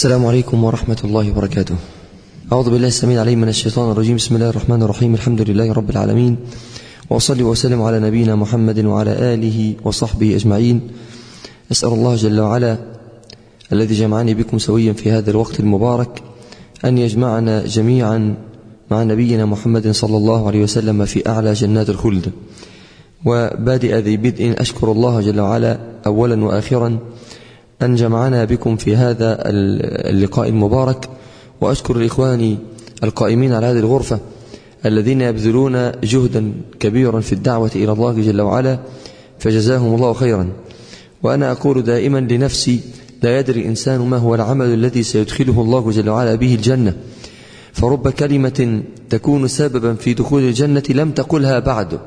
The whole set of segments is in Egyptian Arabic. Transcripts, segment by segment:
السلام عليكم ورحمة الله وبركاته أعوذ بالله السميع العليم من الشيطان الرجيم بسم الله الرحمن الرحيم الحمد لله رب العالمين وأصلي وسلم على نبينا محمد وعلى آله وصحبه أجمعين أسأل الله جل وعلا الذي جمعني بكم سويا في هذا الوقت المبارك أن يجمعنا جميعا مع نبينا محمد صلى الله عليه وسلم في أعلى جنات الخلد وبادئ ذي بدء أشكر الله جل وعلا أولا وآخرا أن جمعنا بكم في هذا اللقاء المبارك وأشكر الإخوان القائمين على هذه الغرفة الذين يبذلون جهدا كبيرا في الدعوة إلى الله جل وعلا فجزاهم الله خيرا وأنا أقول دائما لنفسي لا يدري الإنسان ما هو العمل الذي سيدخله الله جل وعلا به الجنة فرب كلمة تكون سببا في دخول الجنة لم تقلها بعد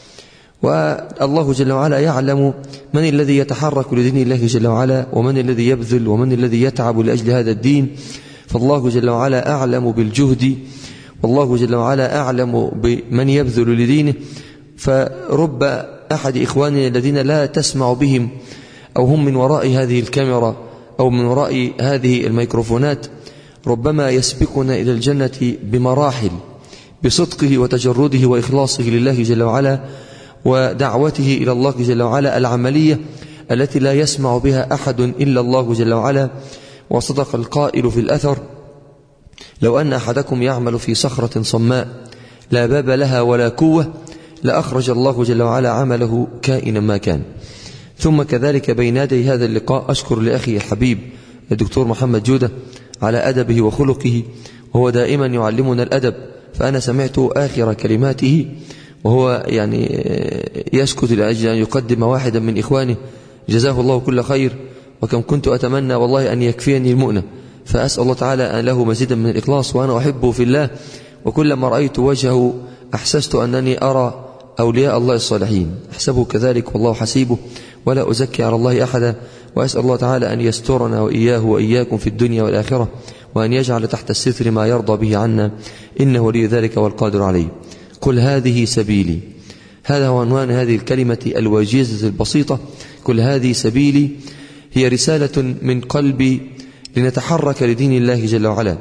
والله جل وعلا يعلم من الذي يتحرك لدين الله جل وعلا ومن الذي يبذل ومن الذي يتعب لأجل هذا الدين فالله جل وعلا أعلم بالجهد والله جل وعلا أعلم بمن يبذل لدينه فرب أحد إخواننا الذين لا تسمع بهم أو هم من وراء هذه الكاميرا أو من وراء هذه الميكروفونات ربما يسبقنا إلى الجنة بمراحل بصدقه وتجرده وإخلاصه لله جل وعلا ودعوته إلى الله جل وعلا العملية التي لا يسمع بها أحد إلا الله جل وعلا وصدق القائل في الأثر لو أن أحدكم يعمل في صخرة صماء لا باب لها ولا كوة لأخرج الله جل وعلا عمله كائنا ما كان ثم كذلك بين يدي هذا اللقاء أشكر لأخي الحبيب الدكتور محمد جودة على أدبه وخلقه وهو دائما يعلمنا الأدب فأنا سمعت آخر كلماته وهو يعني يسكت لأجل أن يقدم واحدا من إخوانه جزاه الله كل خير وكم كنت أتمنى والله أن يكفيني المؤنة فأسأل الله تعالى أن له مزيدا من الإخلاص وأنا أحبه في الله وكلما رأيت وجهه أحسست أنني أرى أولياء الله الصالحين أحسبه كذلك والله حسيبه ولا أزكي على الله أحدا وأسأل الله تعالى أن يسترنا وإياه وإياكم في الدنيا والآخرة وأن يجعل تحت الستر ما يرضى به عنا إنه ولي ذلك والقادر عليه قل هذه سبيلي هذا هو عنوان هذه الكلمة الوجيزة البسيطة كل هذه سبيلي هي رسالة من قلبي لنتحرك لدين الله جل وعلا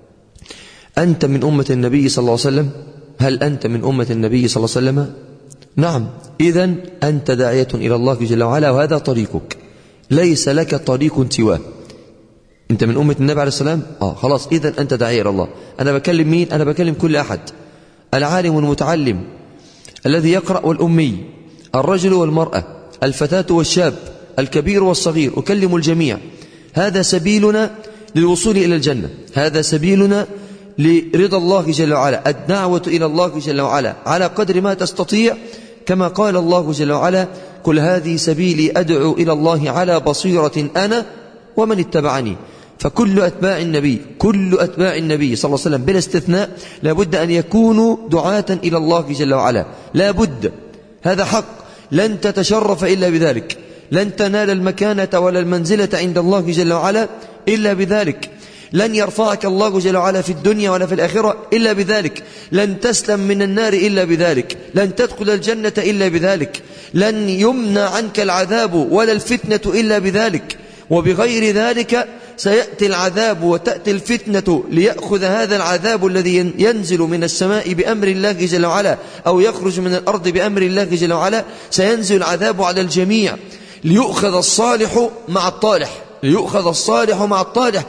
أنت من أمة النبي صلى الله عليه وسلم هل أنت من أمة النبي صلى الله عليه وسلم نعم إذا أنت داعية إلى الله جل وعلا وهذا طريقك ليس لك طريق سواه أنت من أمة النبي عليه السلام آه خلاص إذا أنت داعية إلى الله أنا بكلم مين أنا بكلم كل أحد العالم والمتعلم الذي يقرأ والأمي الرجل والمرأة الفتاة والشاب الكبير والصغير أكلم الجميع هذا سبيلنا للوصول إلى الجنة هذا سبيلنا لرضا الله جل وعلا الدعوة إلى الله جل وعلا على قدر ما تستطيع كما قال الله جل وعلا قل هذه سبيلي أدعو إلى الله على بصيرة أنا ومن اتبعني فكل أتباع النبي كل أتباع النبي صلى الله عليه وسلم بلا استثناء لابد أن يكونوا دعاة إلى الله جل وعلا لابد هذا حق لن تتشرف إلا بذلك لن تنال المكانة ولا المنزلة عند الله جل وعلا إلا بذلك لن يرفعك الله جل وعلا في الدنيا ولا في الآخرة إلا بذلك لن تسلم من النار إلا بذلك لن تدخل الجنة إلا بذلك لن يمنع عنك العذاب ولا الفتنة إلا بذلك وبغير ذلك سيأتي العذاب وتأتي الفتنة ليأخذ هذا العذاب الذي ينزل من السماء بأمر الله جل وعلا أو يخرج من الأرض بأمر الله جل وعلا سينزل العذاب على الجميع ليؤخذ الصالح مع الطالح ليؤخذ الصالح مع الطالح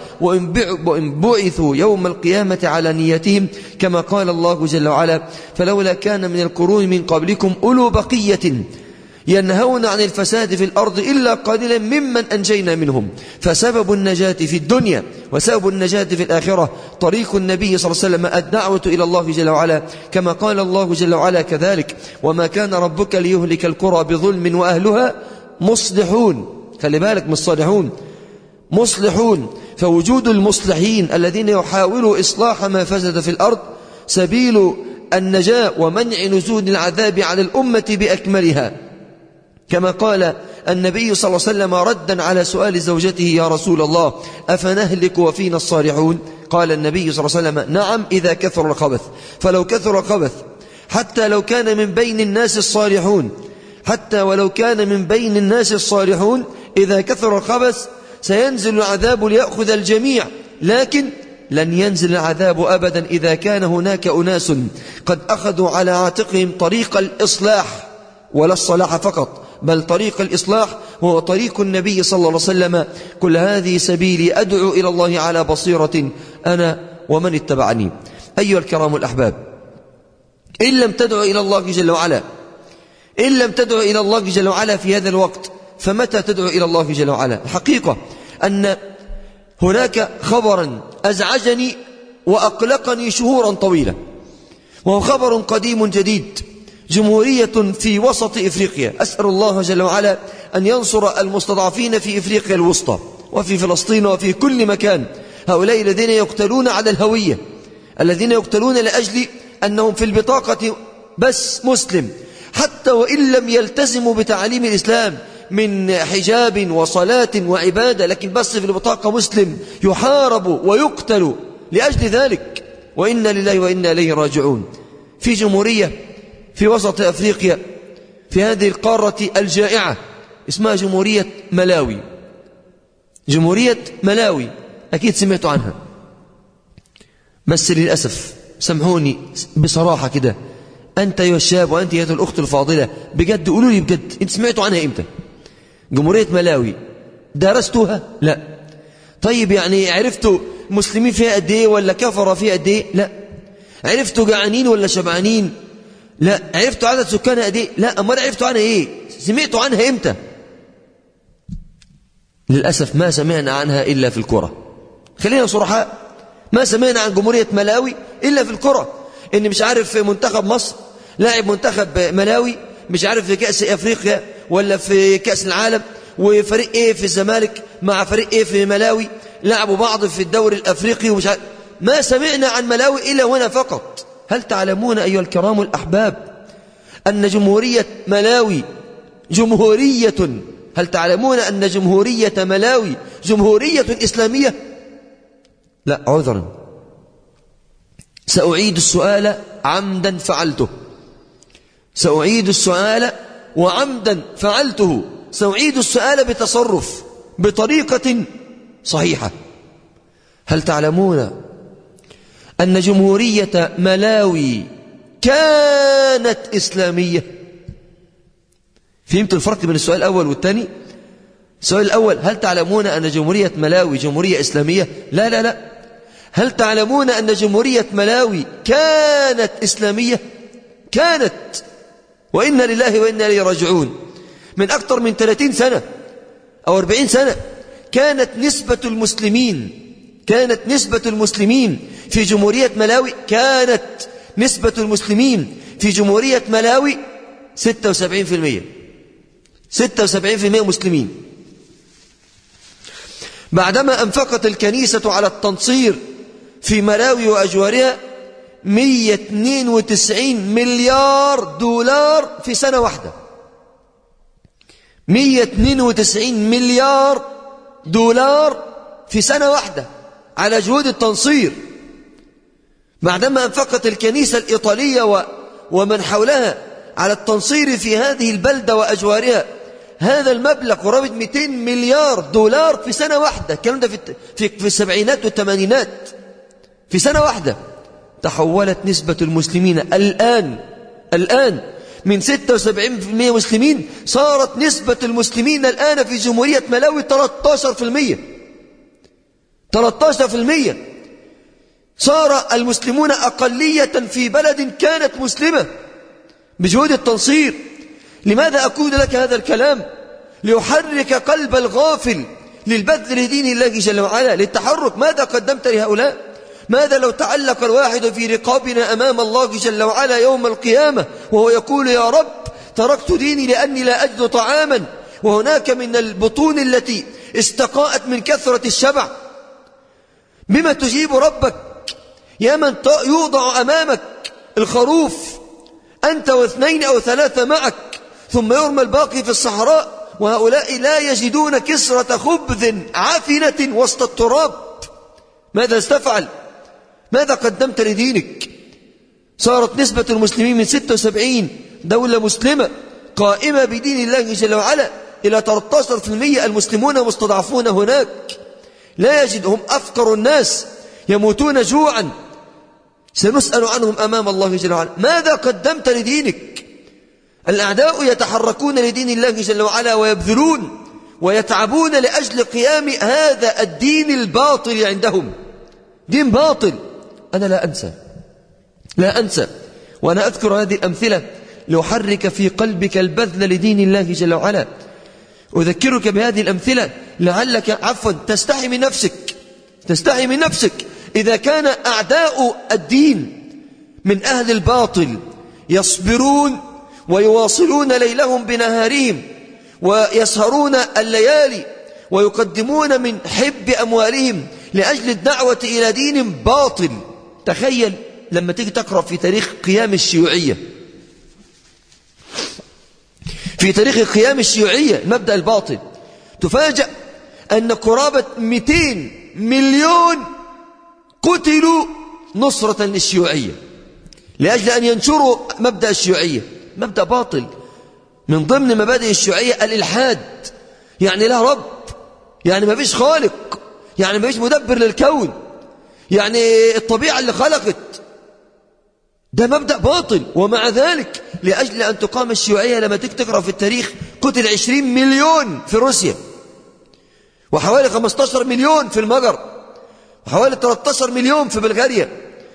وإن بعثوا يوم القيامة على نيتهم كما قال الله جل وعلا فلولا كان من القرون من قبلكم أولو بقية ينهون عن الفساد في الأرض إلا قليلا ممن أنجينا منهم فسبب النجاة في الدنيا وسبب النجاة في الآخرة طريق النبي صلى الله عليه وسلم الدعوة إلى الله جل وعلا كما قال الله جل وعلا كذلك وما كان ربك ليهلك القرى بظلم وأهلها مصلحون خلي بالك من الصالحون مصلحون فوجود المصلحين الذين يحاولوا إصلاح ما فسد في الأرض سبيل النجاة ومنع نزول العذاب على الأمة بأكملها كما قال النبي صلى الله عليه وسلم ردا على سؤال زوجته يا رسول الله أفنهلك وفينا الصالحون قال النبي صلى الله عليه وسلم نعم إذا كثر الخبث فلو كثر الخبث حتى لو كان من بين الناس الصالحون حتى ولو كان من بين الناس الصالحون إذا كثر الخبث سينزل العذاب ليأخذ الجميع لكن لن ينزل العذاب أبدا إذا كان هناك أناس قد أخذوا على عاتقهم طريق الإصلاح ولا الصلاح فقط بل طريق الإصلاح هو طريق النبي صلى الله عليه وسلم كل هذه سبيلي أدعو إلى الله على بصيرة أنا ومن اتبعني أيها الكرام الأحباب إن لم تدعو إلى الله جل وعلا إن لم تدعو إلى الله جل وعلا في هذا الوقت فمتى تدعو إلى الله جل وعلا الحقيقة أن هناك خبرا أزعجني وأقلقني شهورا طويلة وهو خبر قديم جديد جمهورية في وسط إفريقيا أسأل الله جل وعلا أن ينصر المستضعفين في إفريقيا الوسطى وفي فلسطين وفي كل مكان هؤلاء الذين يقتلون على الهوية الذين يقتلون لأجل أنهم في البطاقة بس مسلم حتى وإن لم يلتزموا بتعاليم الإسلام من حجاب وصلاة وعبادة لكن بس في البطاقة مسلم يحارب ويقتل لأجل ذلك وإنا لله وإنا إليه راجعون في جمهورية في وسط أفريقيا في هذه القارة الجائعة اسمها جمهورية ملاوي جمهورية ملاوي أكيد سمعتوا عنها بس للأسف سامحوني بصراحة كده أنت يا الشاب وأنت يا الأخت الفاضلة بجد قولوا لي بجد أنت سمعتوا عنها إمتى جمهورية ملاوي درستوها لا طيب يعني عرفتوا مسلمين فيها قد ايه ولا كفر فيها قد ايه لا عرفتوا جعانين ولا شبعانين لا عرفتوا عدد سكانها قد ايه لا امال عرفتوا عنها ايه سمعتوا عنها امتى للاسف ما سمعنا عنها الا في الكره خلينا صرحاء ما سمعنا عن جمهوريه ملاوي الا في الكره ان مش عارف منتخب مصر لاعب منتخب ملاوي مش عارف في كاس افريقيا ولا في كاس العالم وفريق ايه في الزمالك مع فريق ايه في ملاوي لعبوا بعض في الدوري الافريقي ومش عارف ما سمعنا عن ملاوي الا هنا فقط هل تعلمون ايها الكرام الاحباب ان جمهوريه ملاوي جمهوريه هل تعلمون ان جمهوريه ملاوي جمهوريه اسلاميه لا عذرا ساعيد السؤال عمدا فعلته ساعيد السؤال وعمدا فعلته سأعيد السؤال بتصرف بطريقة صحيحة هل تعلمون أن جمهورية ملاوي كانت إسلامية فهمت الفرق بين السؤال الأول والثاني السؤال الأول هل تعلمون أن جمهورية ملاوي جمهورية إسلامية لا لا لا هل تعلمون أن جمهورية ملاوي كانت إسلامية كانت وإنا لله وإنا إليه راجعون من أكثر من 30 سنة أو 40 سنة كانت نسبة المسلمين كانت نسبة المسلمين في جمهورية ملاوي كانت نسبة المسلمين في جمهورية ملاوي 76% 76% مسلمين بعدما أنفقت الكنيسة على التنصير في ملاوي وأجوارها 192 مليار دولار في سنة واحدة 192 مليار دولار في سنة واحدة على جهود التنصير بعدما أنفقت الكنيسة الإيطالية و ومن حولها على التنصير في هذه البلدة وأجوارها هذا المبلغ قرابة 200 مليار دولار في سنة واحدة الكلام ده في, في, في السبعينات والثمانينات في سنة واحدة تحولت نسبة المسلمين الآن الآن من 76% مسلمين صارت نسبة المسلمين الآن في جمهورية ملاوي 13% 13% صار المسلمون أقلية في بلد كانت مسلمة بجهود التنصير لماذا أقول لك هذا الكلام ليحرك قلب الغافل للبذل لدين الله جل وعلا للتحرك ماذا قدمت لهؤلاء ماذا لو تعلق الواحد في رقابنا أمام الله جل وعلا يوم القيامة وهو يقول يا رب تركت ديني لأني لا أجد طعاما وهناك من البطون التي استقاءت من كثرة الشبع بما تجيب ربك يا من يوضع أمامك الخروف أنت واثنين أو ثلاثة معك ثم يرمى الباقي في الصحراء وهؤلاء لا يجدون كسرة خبز عافنة وسط التراب ماذا استفعل ماذا قدمت لدينك صارت نسبة المسلمين من 76 دولة مسلمة قائمة بدين الله جل وعلا إلى 13% المسلمون مستضعفون هناك لا يجد هم أفقر الناس يموتون جوعا سنسأل عنهم أمام الله جل وعلا ماذا قدمت لدينك الأعداء يتحركون لدين الله جل وعلا ويبذلون ويتعبون لأجل قيام هذا الدين الباطل عندهم دين باطل أنا لا أنسى لا أنسى وأنا أذكر هذه الأمثلة لأحرك في قلبك البذل لدين الله جل وعلا أذكرك بهذه الأمثلة لعلك عفوا تستحي من نفسك تستحي من نفسك إذا كان أعداء الدين من أهل الباطل يصبرون ويواصلون ليلهم بنهارهم ويسهرون الليالي ويقدمون من حب أموالهم لأجل الدعوة إلى دين باطل تخيل لما تيجي تقرأ في تاريخ قيام الشيوعية في تاريخ قيام الشيوعية المبدأ الباطل تفاجأ أن قرابة 200 مليون قتلوا نصرة للشيوعية لأجل أن ينشروا مبدأ الشيوعية مبدأ باطل من ضمن مبادئ الشيوعية الإلحاد يعني لا رب يعني ما فيش خالق يعني ما فيش مدبر للكون يعني الطبيعة اللي خلقت ده مبدأ باطل ومع ذلك لأجل أن تقام الشيوعية لما تقرأ في التاريخ قتل 20 مليون في روسيا وحوالي 15 مليون في المجر وحوالي 13 مليون في بلغاريا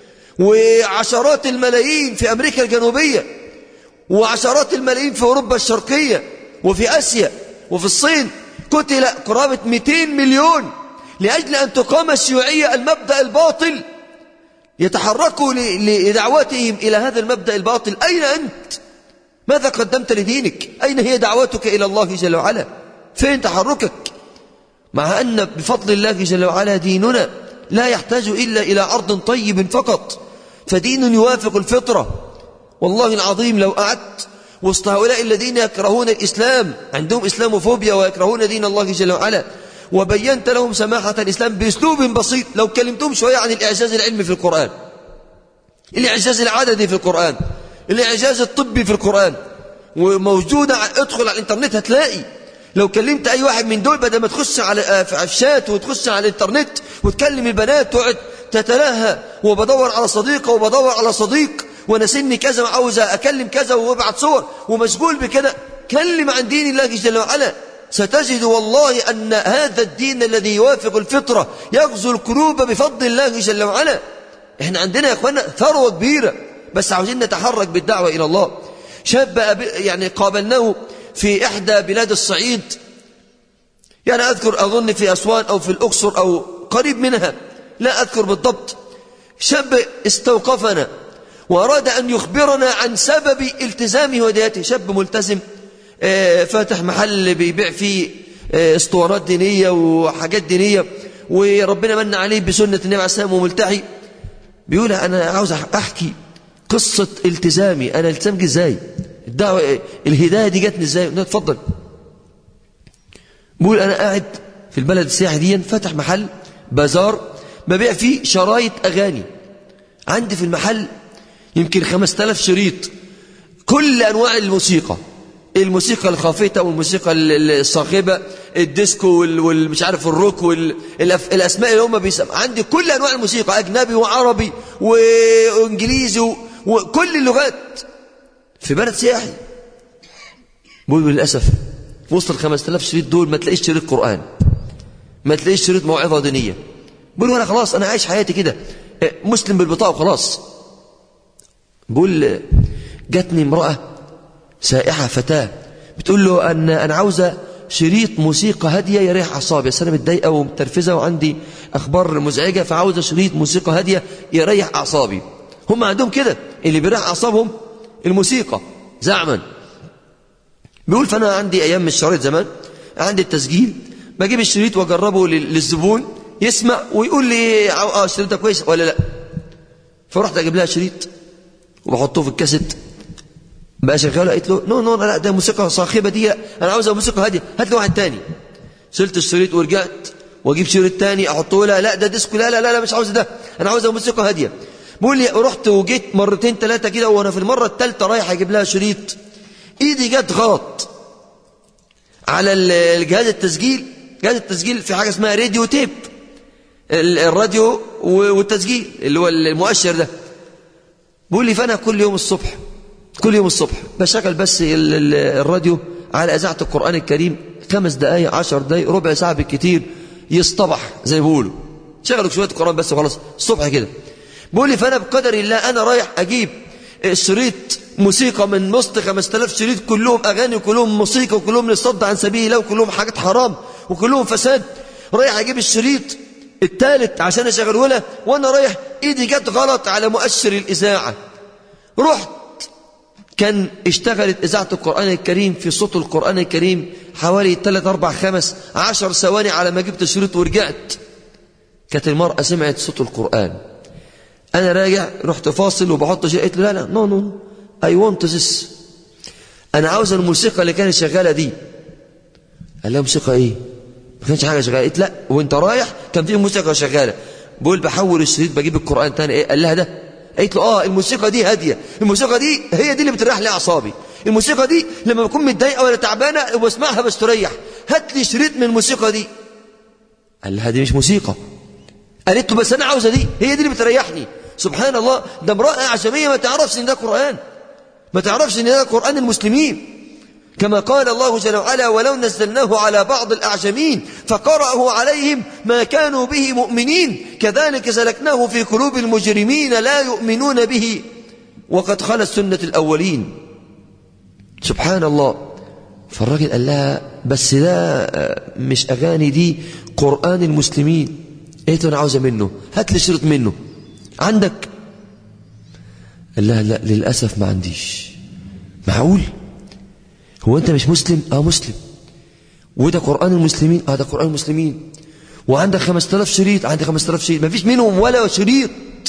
وعشرات الملايين في أمريكا الجنوبية وعشرات الملايين في أوروبا الشرقية وفي آسيا وفي الصين قتل قرابة 200 مليون لأجل أن تقام الشيوعية المبدأ الباطل يتحركوا لدعوتهم إلى هذا المبدأ الباطل أين أنت؟ ماذا قدمت لدينك؟ أين هي دعوتك إلى الله جل وعلا؟ فين تحركك؟ مع أن بفضل الله جل وعلا ديننا لا يحتاج إلا إلى أرض طيب فقط فدين يوافق الفطرة والله العظيم لو أعدت وسط هؤلاء الذين يكرهون الإسلام عندهم إسلاموفوبيا ويكرهون دين الله جل وعلا وبينت لهم سماحة الإسلام بأسلوب بسيط لو كلمتهم شوية عن الإعجاز العلمي في القرآن الإعجاز العددي في القرآن الإعجاز الطبي في القرآن وموجودة ادخل على الإنترنت هتلاقي لو كلمت أي واحد من دول بدل ما تخش على عفشات وتخش على الإنترنت وتكلم البنات تقعد تتلاهى وبدور على صديقة وبدور على صديق وانا سني كذا وعاوز اكلم كذا وابعت صور ومشغول بكده كلم عن دين الله جل وعلا ستجد والله أن هذا الدين الذي يوافق الفطرة يغزو القلوب بفضل الله جل وعلا احنا عندنا يا اخوانا ثروة كبيرة بس عاوزين نتحرك بالدعوة إلى الله شاب يعني قابلناه في إحدى بلاد الصعيد يعني أذكر أظن في أسوان أو في الأقصر أو قريب منها لا أذكر بالضبط شاب استوقفنا وأراد أن يخبرنا عن سبب التزامه ودياته شاب ملتزم فاتح محل بيبيع فيه اسطوانات دينية وحاجات دينية وربنا من عليه بسنة النبي عليه السلام وملتحي بيقول أنا عاوز أحكي قصة التزامي أنا التزمت إزاي الدعوة الهداية دي جاتني إزاي قلنا اتفضل بيقول أنا قاعد في البلد السياحي دي فاتح محل بازار ببيع فيه شرايط أغاني عندي في المحل يمكن خمسة آلاف شريط كل أنواع الموسيقى الموسيقى الخافتة والموسيقى الصاخبة الديسكو والمش عارف الروك والأسماء اللي هم بيسموا عندي كل أنواع الموسيقى أجنبي وعربي وإنجليزي وكل اللغات في بلد سياحي بقول للأسف وسط الخمسة آلاف شريط دول ما تلاقيش شريط قرآن ما تلاقيش شريط موعظة دينية بقول أنا خلاص أنا عايش حياتي كده مسلم بالبطاقة وخلاص بقول جاتني امرأة سائحة فتاة بتقول له أن أنا عاوزة شريط موسيقى هادية يريح أعصابي أنا متضايقة ومترفزة وعندي أخبار مزعجة فعاوزة شريط موسيقى هادية يريح أعصابي هم عندهم كده اللي بيريح أعصابهم الموسيقى زعما بيقول فأنا عندي أيام من الشرايط زمان عندي التسجيل بجيب الشريط وأجربه للزبون يسمع ويقول لي اه الشريط ده كويس ولا لا فرحت أجيب لها شريط وبحطه في الكاسيت بقى شغاله قالت له نو نو لا ده موسيقى صاخبه دي انا عاوزه موسيقى هاديه هات لي واحد تاني شلت الشريط ورجعت واجيب شريط تاني احطه لها لا ده ديسكو لا لا لا, لا مش عاوز ده انا عاوزه موسيقى هاديه بقول لي رحت وجيت مرتين ثلاثه كده وانا في المره الثالثه رايح اجيب لها شريط ايدي جت غلط على الجهاز التسجيل جهاز التسجيل في حاجة اسمها راديو تيب الراديو والتسجيل اللي هو المؤشر ده بيقول لي فأنا كل يوم الصبح كل يوم الصبح بشغل بس الراديو على إذاعة القرآن الكريم خمس دقايق عشر دقايق ربع ساعة بالكتير يصطبح زي ما بيقولوا شغلوا شوية القرآن بس وخلاص الصبح كده بيقول لي فأنا بقدر الله أنا رايح أجيب شريط موسيقى من وسط 5000 شريط كلهم أغاني وكلهم موسيقى وكلهم للصد عن سبيل الله وكلهم حاجات حرام وكلهم فساد رايح أجيب الشريط الثالث عشان أشغله له وأنا رايح إيدي جت غلط على مؤشر الإذاعة رحت كان اشتغلت إذاعة القرآن الكريم في صوت القرآن الكريم حوالي 3 4 5 10 ثواني على ما جبت الشريط ورجعت كانت المرأة سمعت صوت القرآن أنا راجع رحت فاصل وبحط شيء قلت له لا لا نو نو اي ونت ذس أنا عاوز الموسيقى اللي كانت شغالة دي قال لها موسيقى إيه ما كانش حاجة شغالة قلت لا وانت رايح كان في موسيقى شغالة بقول بحول الشريط بجيب القرآن تاني إيه قال لها ده قلت له اه الموسيقى دي هادية الموسيقى دي هي دي اللي بتريح لي أعصابي الموسيقى دي لما بكون متضايقة ولا تعبانة وبسمعها بستريح هات لي شريط من الموسيقى دي قال لها دي مش موسيقى قالت له بس أنا عاوزة دي هي دي اللي بتريحني سبحان الله ده امرأة أعجمية ما تعرفش إن ده قرآن ما تعرفش إن ده قرآن المسلمين كما قال الله جل وعلا ولو نزلناه على بعض الأعجمين فقرأه عليهم ما كانوا به مؤمنين كذلك سلكناه في قلوب المجرمين لا يؤمنون به وقد خلت سنة الأولين سبحان الله فالراجل قال لها بس ده مش أغاني دي قرآن المسلمين ايه انا عاوزة منه هات لي شرط منه عندك قال لها لا للأسف ما عنديش معقول هو أنت مش مسلم آه مسلم وده قرآن المسلمين آه ده قرآن المسلمين وعندك خمس تلاف شريط عندي خمس تلاف شريط ما فيش منهم ولا شريط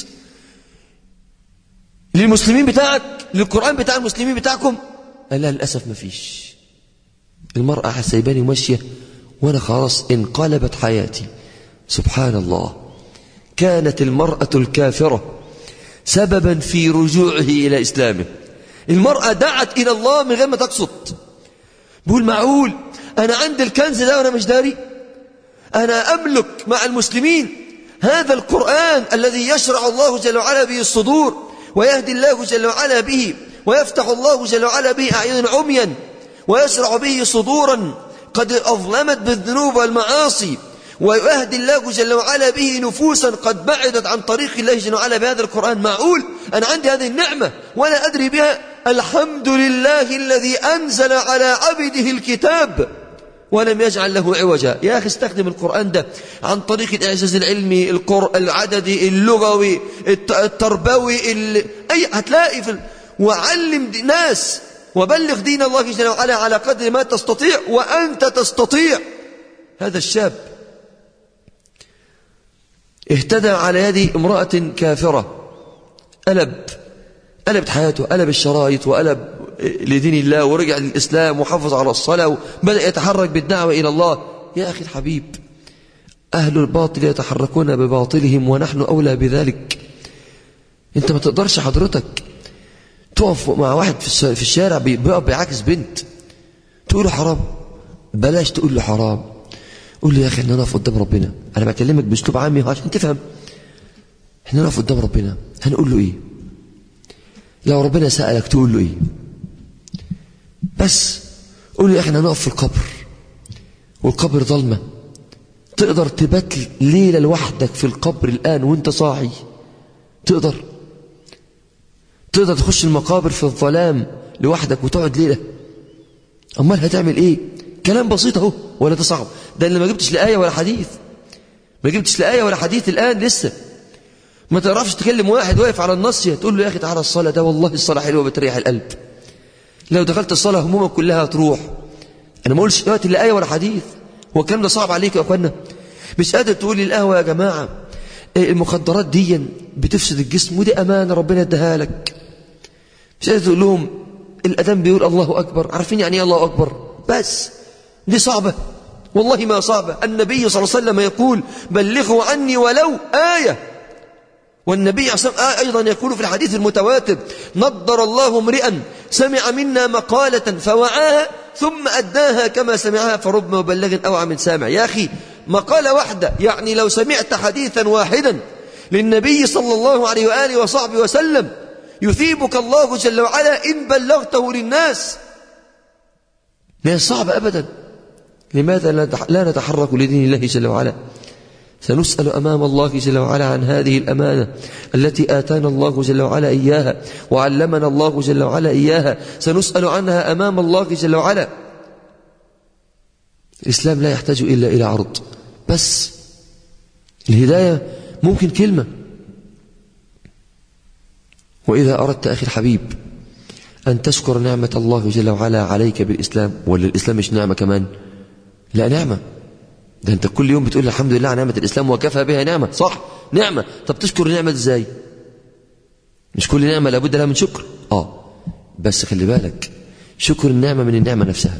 للمسلمين بتاعك للقرآن بتاع المسلمين بتاعكم قال لا للأسف ما فيش المرأة سايباني ماشية وأنا خلاص انقلبت حياتي سبحان الله كانت المرأة الكافرة سببا في رجوعه إلى إسلامه المرأة دعت إلى الله من غير ما تقصد بقول معقول أنا عندي الكنز ده وأنا مش داري أنا أملك مع المسلمين هذا القرآن الذي يشرع الله جل وعلا به الصدور ويهدي الله جل وعلا به ويفتح الله جل وعلا به أعين عميا ويشرع به صدورا قد أظلمت بالذنوب والمعاصي ويهدي الله جل وعلا به نفوسا قد بعدت عن طريق الله جل وعلا بهذا القرآن معقول أنا عندي هذه النعمة ولا أدري بها الحمد لله الذي أنزل على عبده الكتاب ولم يجعل له عوجا يا أخي استخدم القرآن ده عن طريق الإعجاز العلمي القر... العددي اللغوي التربوي ال... أي هتلاقي في ال... وعلم ناس وبلغ دين الله جل وعلا على قدر ما تستطيع وأنت تستطيع هذا الشاب اهتدى على يد امرأة كافرة قلب قلبت حياته قلب الشرايط وقلب لدين الله ورجع للإسلام وحافظ على الصلاة وبدأ يتحرك بالدعوة إلى الله يا أخي الحبيب أهل الباطل يتحركون بباطلهم ونحن أولى بذلك أنت ما تقدرش حضرتك تقف مع واحد في الشارع بيقف بيعاكس بنت تقول له حرام بلاش تقول له حرام قول لي يا أخي احنا نقف قدام ربنا أنا بكلمك بأسلوب عامي عشان تفهم احنا نقف قدام ربنا هنقول له إيه لو ربنا سألك تقول له إيه بس قول لي احنا نقف في القبر والقبر ظلمة تقدر تبات ليلة لوحدك في القبر الآن وانت صاحي تقدر تقدر تخش المقابر في الظلام لوحدك وتقعد ليلة أمال هتعمل إيه كلام بسيط اهو ولا ده صعب ده اللي ما جبتش لآية ولا حديث ما جبتش لآية ولا حديث الآن لسه ما تعرفش تكلم واحد واقف على النصية تقول له يا أخي تعالى الصلاة ده والله الصلاة حلوة بتريح القلب لو دخلت الصلاة همومك كلها تروح أنا ما أقولش دلوقتي لا آية ولا حديث هو الكلام ده صعب عليك يا أخوانا مش قادر تقول لي القهوة يا جماعة المخدرات دي بتفسد الجسم ودي أمانة ربنا اداها لك مش قادر تقول لهم الأذان بيقول الله أكبر عارفين يعني ايه الله أكبر بس دي صعبة والله ما صعبة النبي صلى الله عليه وسلم يقول بلغوا عني ولو آية والنبي صلى الله عليه وسلم أيضا يقول في الحديث المتواتر نضر الله امرئا سمع منا مقالة فوعاها ثم أداها كما سمعها فرب مبلغ أوعى من سامع يا أخي مقالة واحدة يعني لو سمعت حديثا واحدا للنبي صلى الله عليه وآله وصحبه وسلم يثيبك الله جل وعلا إن بلغته للناس ما صعب أبدا لماذا لا نتحرك لدين الله جل وعلا سنسأل أمام الله جل وعلا عن هذه الأمانة التي آتانا الله جل وعلا إياها وعلمنا الله جل وعلا إياها سنسأل عنها أمام الله جل وعلا الإسلام لا يحتاج إلا إلى عرض بس الهداية ممكن كلمة وإذا أردت أخي الحبيب أن تشكر نعمة الله جل وعلا عليك بالإسلام ولا الإسلام مش نعمة كمان لا نعمة ده أنت كل يوم بتقول الحمد لله على نعمة الإسلام وكفى بها نعمة صح نعمة طب تشكر النعمة إزاي مش كل نعمة لابد لها من شكر آه بس خلي بالك شكر النعمة من النعمة نفسها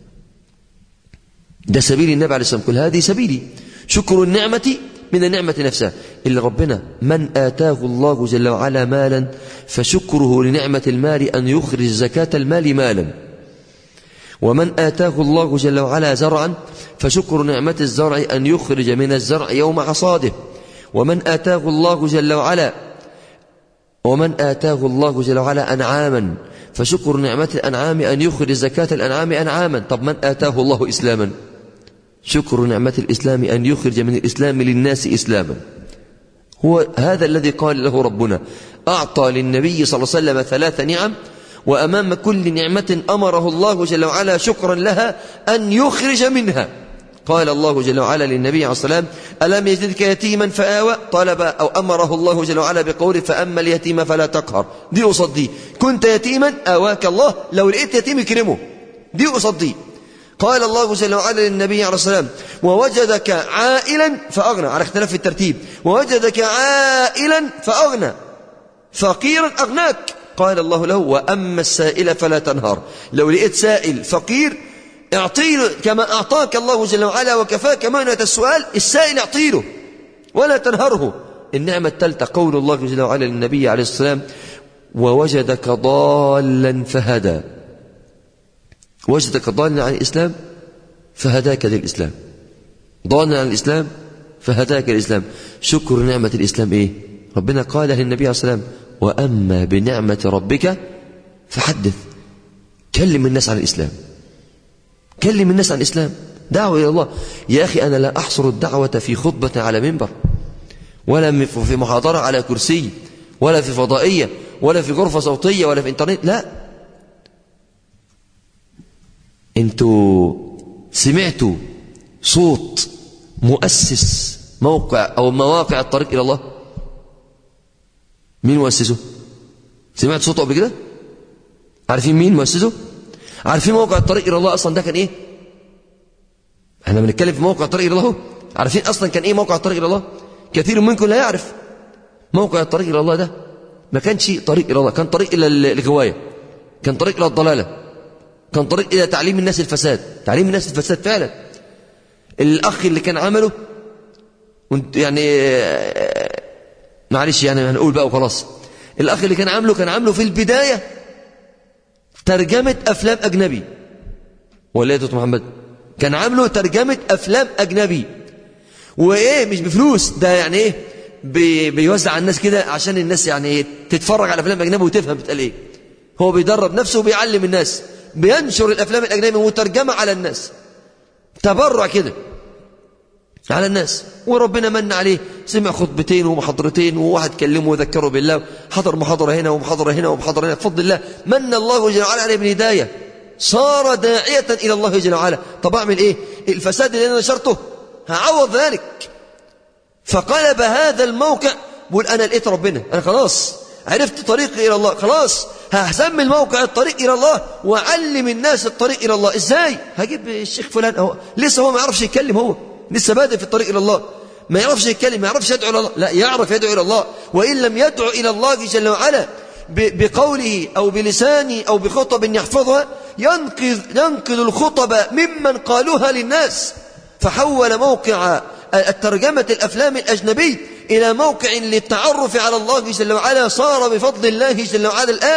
ده سبيل النبي عليه الصلاة والسلام كل هذه سبيلي شكر النعمة من النعمة نفسها إلا ربنا من آتاه الله جل وعلا مالا فشكره لنعمة المال أن يخرج زكاة المال مالا ومن آتاه الله جل وعلا زرعا فشكر نعمة الزرع أن يخرج من الزرع يوم حصاده ومن آتاه الله جل وعلا ومن آتاه الله جل وعلا أنعاما فشكر نعمة الأنعام أن يخرج زكاة الأنعام أنعاما طب من آتاه الله إسلاما شكر نعمة الإسلام أن يخرج من الإسلام للناس إسلاما هو هذا الذي قال له ربنا أعطى للنبي صلى الله عليه وسلم ثلاث نعم وأمام كل نعمة أمره الله جل وعلا شكرا لها أن يخرج منها قال الله جل وعلا للنبي عليه الصلاة والسلام ألم يجدك يتيما فآوى طلب أو أمره الله جل وعلا بقوله فأما اليتيم فلا تقهر دي قصاد دي كنت يتيما آواك الله لو لقيت يتيم اكرمه دي قصاد دي قال الله جل وعلا للنبي عليه الصلاة والسلام ووجدك عائلا فأغنى على اختلاف في الترتيب ووجدك عائلا فأغنى فقيرا أغناك قال الله له وأما السائل فلا تنهر لو لقيت سائل فقير اعطيله كما أعطاك الله جل وعلا وكفاك معنى السؤال السائل اعطيله ولا تنهره النعمة الثالثة قول الله جل وعلا للنبي عليه الصلاة والسلام ووجدك ضالا فهدى وجدك ضالا عن الإسلام فهداك للإسلام ضالا عن الإسلام فهداك الإسلام شكر نعمة الإسلام إيه ربنا قال للنبي عليه الصلاة والسلام وأما بنعمة ربك فحدث كلم الناس عن الإسلام كلم الناس عن الإسلام دعوة إلى الله يا أخي أنا لا أحصر الدعوة في خطبة على منبر ولا في محاضرة على كرسي ولا في فضائية ولا في غرفة صوتية ولا في انترنت لا انتوا سمعتوا صوت مؤسس موقع أو مواقع الطريق إلى الله مين مؤسسه سمعت صوته قبل كده عارفين مين مؤسسه عارفين موقع الطريق إلى الله أصلا ده كان إيه احنا بنتكلم في موقع الطريق إلى الله عارفين أصلا كان إيه موقع الطريق إلى الله كثير منكم لا يعرف موقع الطريق إلى الله ده ما كانش طريق إلى الله كان طريق إلى الغواية كان طريق إلى الضلالة كان طريق إلى تعليم الناس الفساد تعليم الناس الفساد فعلا الأخ اللي كان عمله يعني معلش يعني هنقول بقى وخلاص الأخ اللي كان عامله كان عامله في البداية ترجمة أفلام أجنبي ولا يا محمد كان عامله ترجمة أفلام أجنبي وإيه مش بفلوس ده يعني إيه بي بيوزع على الناس كده عشان الناس يعني إيه تتفرج على أفلام أجنبي وتفهم بتقال إيه هو بيدرب نفسه وبيعلم الناس بينشر الأفلام الأجنبية مترجمة على الناس تبرع كده على الناس وربنا من عليه سمع خطبتين ومحاضرتين وواحد كلمه وذكره بالله حضر محاضرة هنا ومحاضرة هنا ومحاضرة هنا بفضل الله من الله جل وعلا عليه بالهداية صار داعية إلى الله جل وعلا طب أعمل إيه الفساد اللي أنا نشرته هعوض ذلك فقلب هذا الموقع بقول أنا لقيت ربنا أنا خلاص عرفت طريقي إلى الله خلاص هسمي الموقع الطريق إلى الله وأعلم الناس الطريق إلى الله إزاي هجيب الشيخ فلان أهو لسه هو ما يعرفش يتكلم هو لسه بادئ في الطريق إلى الله ما يعرفش يتكلم ما يعرفش يدعو إلى الله لا يعرف يدعو إلى الله وإن لم يدعو إلى الله جل وعلا بقوله أو بلسانه أو بخطب يحفظها ينقذ, ينقذ الخطب ممن قالوها للناس فحول موقع الترجمة الأفلام الأجنبي إلى موقع للتعرف على الله جل وعلا صار بفضل الله جل وعلا الآن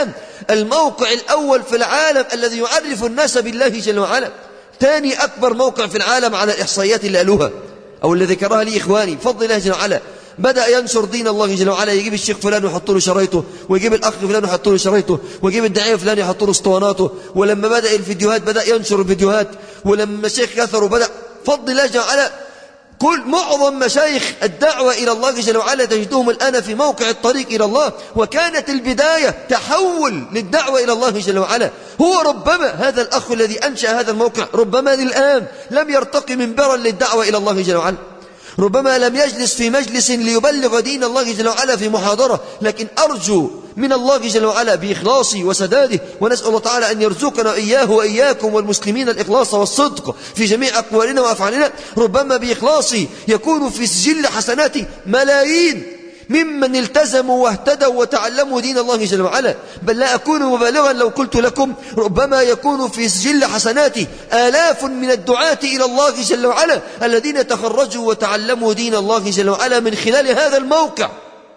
الموقع الأول في العالم الذي يعرف الناس بالله جل وعلا ثاني أكبر موقع في العالم على الإحصائيات اللي قالوها أو اللي ذكرها لي إخواني بفضل الله جل وعلا بدأ ينشر دين الله جل وعلا يجيب الشيخ فلان ويحط له شرايطه ويجيب الأخ فلان ويحط له شرايطه ويجيب الداعية فلان يحط له اسطواناته ولما بدأ الفيديوهات بدأ ينشر الفيديوهات ولما الشيخ كثر وبدأ فضل الله جل وعلا كل معظم مشايخ الدعوة إلى الله جل وعلا تجدهم الآن في موقع الطريق إلى الله وكانت البداية تحول للدعوة إلى الله جل وعلا هو ربما هذا الأخ الذي أنشأ هذا الموقع ربما الآن لم يرتقي منبرا للدعوة إلى الله جل وعلا ربما لم يجلس في مجلس ليبلغ دين الله جل وعلا في محاضرة لكن أرجو من الله جل وعلا بإخلاصه وسداده ونسأل الله تعالى أن يرزقنا إياه وإياكم والمسلمين الإخلاص والصدق في جميع أقوالنا وأفعالنا ربما بإخلاصه يكون في سجل حسنات ملايين ممن التزموا واهتدوا وتعلموا دين الله جل وعلا بل لا أكون مبالغا لو قلت لكم ربما يكون في سجل حسناتي آلاف من الدعاة إلى الله جل وعلا الذين تخرجوا وتعلموا دين الله جل وعلا من خلال هذا الموقع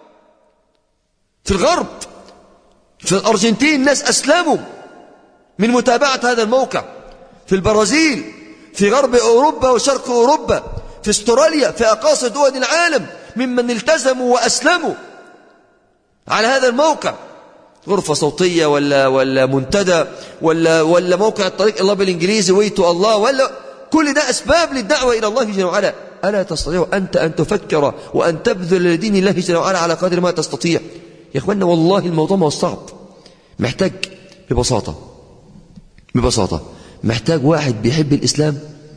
في الغرب في الأرجنتين ناس أسلموا من متابعة هذا الموقع في البرازيل في غرب أوروبا وشرق أوروبا في استراليا في أقاصي دول العالم ممن التزموا وأسلموا على هذا الموقع غرفة صوتية ولا ولا منتدى ولا ولا موقع الطريق الله بالإنجليزي ويتو الله ولا كل ده أسباب للدعوة إلى الله جل وعلا ألا تستطيع أنت أن تفكر وأن تبذل لدين الله جل وعلا على قدر ما تستطيع يا إخوانا والله الموضوع ما هو صعب محتاج ببساطة ببساطة محتاج واحد بيحب الإسلام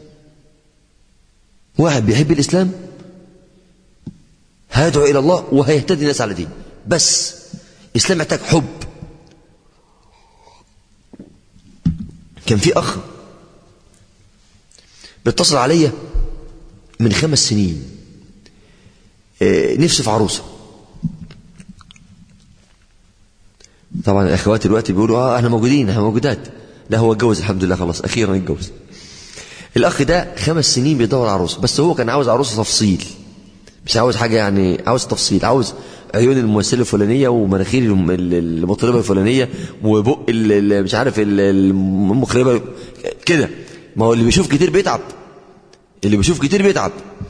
واحد بيحب الإسلام هيدعو إلى الله وهيهتدي الناس على دين بس الإسلام محتاج حب كان في أخ بيتصل عليا من خمس سنين نفسه في عروسه طبعا الاخوات دلوقتي بيقولوا اه احنا موجودين احنا موجودات لا هو اتجوز الحمد لله خلاص اخيرا اتجوز الاخ ده خمس سنين بيدور عروسه بس هو كان عاوز عروسه تفصيل مش عاوز حاجه يعني عاوز تفصيل عاوز عيون الممثله الفلانيه ومناخير المطربه الفلانيه وبق مش عارف المخربه كده ما هو اللي بيشوف كتير بيتعب اللي بيشوف كتير بيتعب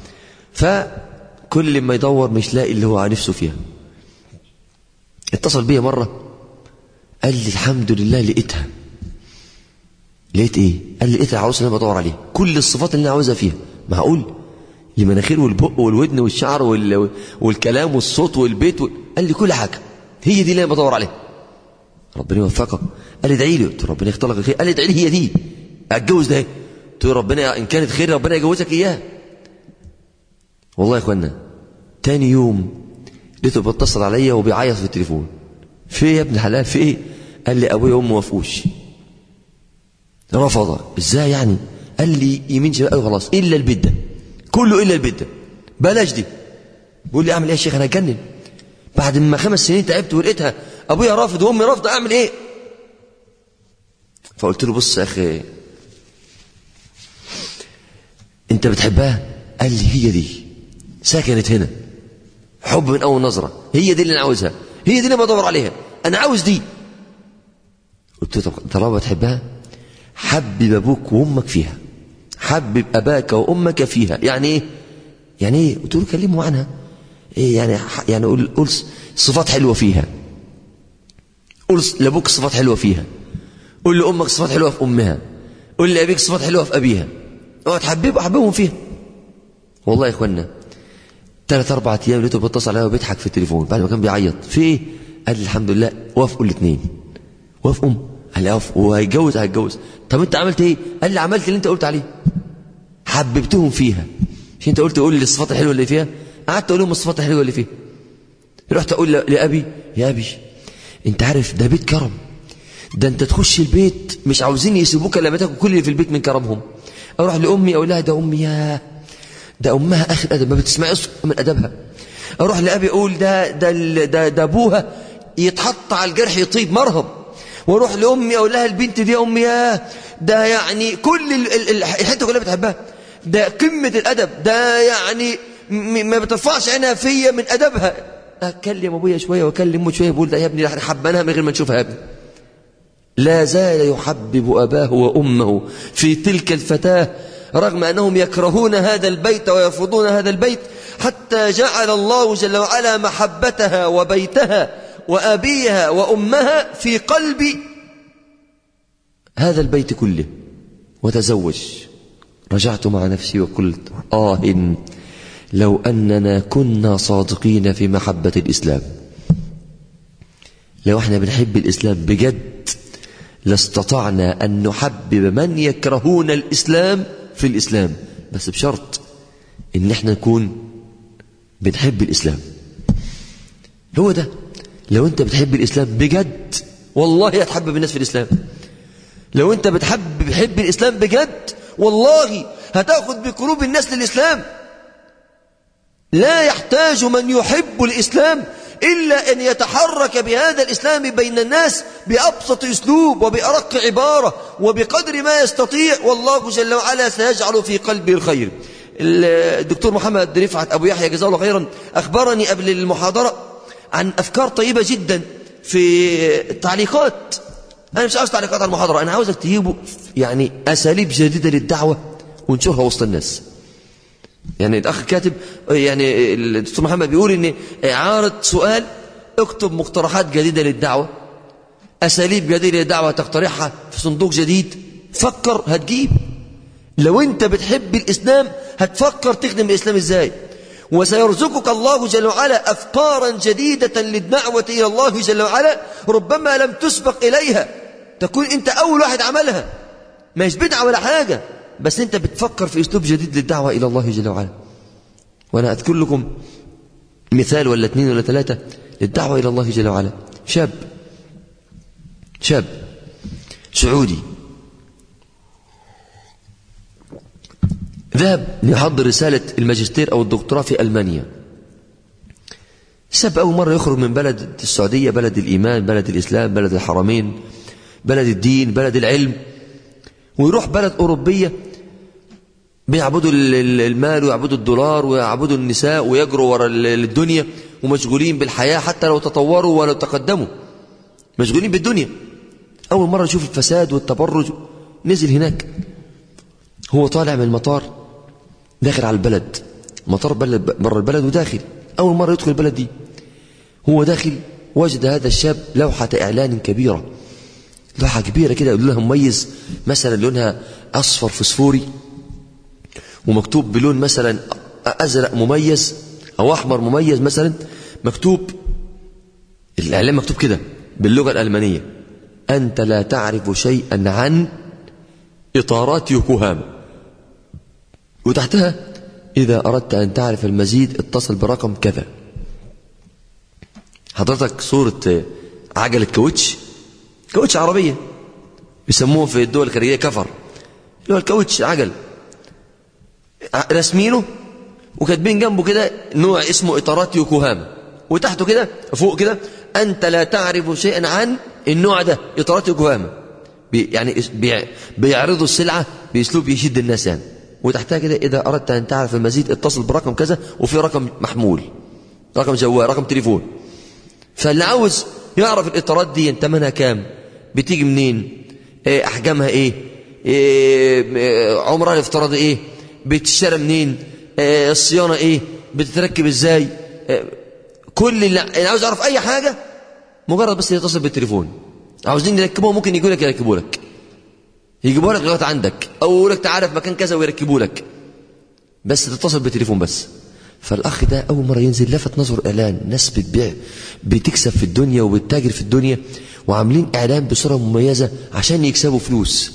فكل ما يدور مش لاقي اللي هو نفسه فيها اتصل بيا مره قال لي الحمد لله لقيتها لقيت ايه قال لي لقيت العروسه اللي انا بدور عليها كل الصفات اللي انا عاوزها فيها معقول المناخير والبق والودن والشعر وال... والكلام والصوت والبيت و... قال لي كل حاجه هي دي اللي انا بدور عليها ربنا يوفقك قال لي ادعي لي قلت له ربنا يختار لك الخير قال لي ادعي لي هي دي اتجوز ده قلت له ربنا ان كانت خير ربنا يجوزك اياها والله يا اخوانا تاني يوم لقيته بيتصل عليا وبيعيط في التليفون في ايه يا ابن الحلال في ايه قال لي ابويا وامي ما وافقوش رفض ازاي يعني قال لي يمين شمال قال خلاص الا البيت ده كله الا البيت ده بلاش دي بيقول لي اعمل ايه يا شيخ انا اتجنن بعد ما خمس سنين تعبت ولقيتها ابويا رافض وامي رافضه اعمل ايه فقلت له بص يا اخي انت بتحبها قال لي هي دي سكنت هنا حب من اول نظره هي دي اللي انا عاوزها هي دي اللي بدور عليها انا عاوز دي قلت له طب طالما بتحبها حبب ابوك وامك فيها حبب اباك وامك فيها يعني ايه يعني ايه قلت له كلمه عنها ايه يعني يعني قول قول صفات حلوه فيها قول لابوك صفات حلوه فيها قول لامك صفات حلوه في امها قول لابيك صفات حلوه في ابيها اوعى تحبب احببهم فيها والله يا اخوانا ثلاث اربع ايام لقيته بيتصل عليا وبيضحك في التليفون بعد ما كان بيعيط في ايه قال لي الحمد لله وافقوا الاثنين وافقوا قال لي اوافق وهيتجوز هيتجوز طب انت عملت ايه قال لي عملت اللي انت قلت عليه حببتهم فيها مش انت قلت قول لي الصفات الحلوه اللي فيها قعدت اقول لهم الصفات الحلوه اللي فيها رحت اقول لابي يا ابي انت عارف ده بيت كرم ده انت تخش البيت مش عاوزين يسيبوك لما تاكل كل اللي في البيت من كرمهم اروح لامي اقول لها ده امي يا ده امها اخر ادب ما بتسمعي من ادبها اروح لابي اقول ده ده ده, ده ابوها يتحط على الجرح يطيب مرهم واروح لامي اقول لها البنت دي امي يا ده يعني كل الحته كلها بتحبها ده قمه الادب ده يعني ما بترفعش عينها فيا من ادبها اكلم ابويا شويه واكلم امي شويه بقول ده يا ابني احنا حبناها من غير ما نشوفها يا ابني لا زال يحبب أباه وأمه في تلك الفتاة رغم أنهم يكرهون هذا البيت ويرفضون هذا البيت حتى جعل الله جل وعلا محبتها وبيتها وأبيها وأمها في قلب هذا البيت كله وتزوج رجعت مع نفسي وقلت آه لو أننا كنا صادقين في محبة الإسلام لو احنا بنحب الإسلام بجد لاستطعنا أن نحبب من يكرهون الإسلام في الإسلام بس بشرط إن احنا نكون بنحب الإسلام هو ده لو أنت بتحب الإسلام بجد والله هتحبب الناس في الإسلام لو أنت بتحب بتحب الإسلام بجد والله هتاخد بقلوب الناس للإسلام لا يحتاج من يحب الإسلام إلا أن يتحرك بهذا الإسلام بين الناس بأبسط أسلوب وبأرق عبارة وبقدر ما يستطيع والله جل وعلا سيجعل في قلبه الخير الدكتور محمد رفعت أبو يحيى جزاه الله خيرا أخبرني قبل المحاضرة عن أفكار طيبة جدا في التعليقات أنا مش عاوز تعليقات على المحاضرة أنا عاوزك تجيبوا يعني أساليب جديدة للدعوة ونشرها وسط الناس يعني الأخ كاتب يعني الدكتور محمد بيقول إن عارض سؤال اكتب مقترحات جديدة للدعوة أساليب جديدة للدعوة تقترحها في صندوق جديد فكر هتجيب لو أنت بتحب الإسلام هتفكر تخدم الإسلام إزاي وسيرزقك الله جل وعلا أفكارا جديدة للدعوة إلى الله جل وعلا ربما لم تسبق إليها تكون أنت أول واحد عملها مش بدعة ولا حاجة بس أنت بتفكر في أسلوب جديد للدعوة إلى الله جل وعلا وأنا أذكر لكم مثال ولا اثنين ولا ثلاثة للدعوة إلى الله جل وعلا شاب شاب سعودي ذهب ليحضر رسالة الماجستير أو الدكتوراه في ألمانيا شاب أول مرة يخرج من بلد السعودية بلد الإيمان بلد الإسلام بلد الحرمين بلد الدين بلد العلم ويروح بلد أوروبية بيعبدوا المال ويعبدوا الدولار ويعبدوا النساء ويجروا وراء الدنيا ومشغولين بالحياة حتى لو تطوروا ولو تقدموا مشغولين بالدنيا أول مرة يشوف الفساد والتبرج نزل هناك هو طالع من المطار داخل على البلد مطار بلد بره البلد وداخل أول مرة يدخل البلد دي هو داخل وجد هذا الشاب لوحة إعلان كبيرة لوحة كبيرة كده لونها مميز مثلا لونها أصفر فسفوري ومكتوب بلون مثلا أزرق مميز أو أحمر مميز مثلا مكتوب الإعلان مكتوب كده باللغة الألمانية أنت لا تعرف شيئا عن إطارات يوكوهاما وتحتها إذا أردت أن تعرف المزيد اتصل برقم كذا حضرتك صورة عجلة كاوتش كاوتش عربية بيسموه في الدول الخارجية كفر اللي هو الكاوتش عجل رسمينه وكاتبين جنبه كده نوع اسمه إطارات يوكوهاما وتحته كده فوق كده أنت لا تعرف شيئا عن النوع ده إطارات يوكوهاما بي يعني بي بيعرضوا السلعة بأسلوب يشد الناس يعني وتحتها كده إذا أردت أن تعرف المزيد اتصل برقم كذا وفي رقم محمول رقم جوال رقم تليفون فاللي عاوز يعرف الإطارات دي ثمنها كام بتيجي منين إيه أحجامها إيه, إيه عمرها الافتراضي إيه بتشترى منين إيه الصيانة إيه بتتركب إزاي إيه كل اللي عاوز يعرف أي حاجة مجرد بس يتصل بالتليفون عاوزين يركبوه ممكن يجوا لك يركبوا لك يجيبوها لك لغايه عندك او يقول لك تعالى في مكان كذا ويركبوا لك بس تتصل بالتليفون بس فالاخ ده اول مره ينزل لفت نظر اعلان ناس بتبيع بتكسب في الدنيا وبتتاجر في الدنيا وعاملين اعلان بصوره مميزه عشان يكسبوا فلوس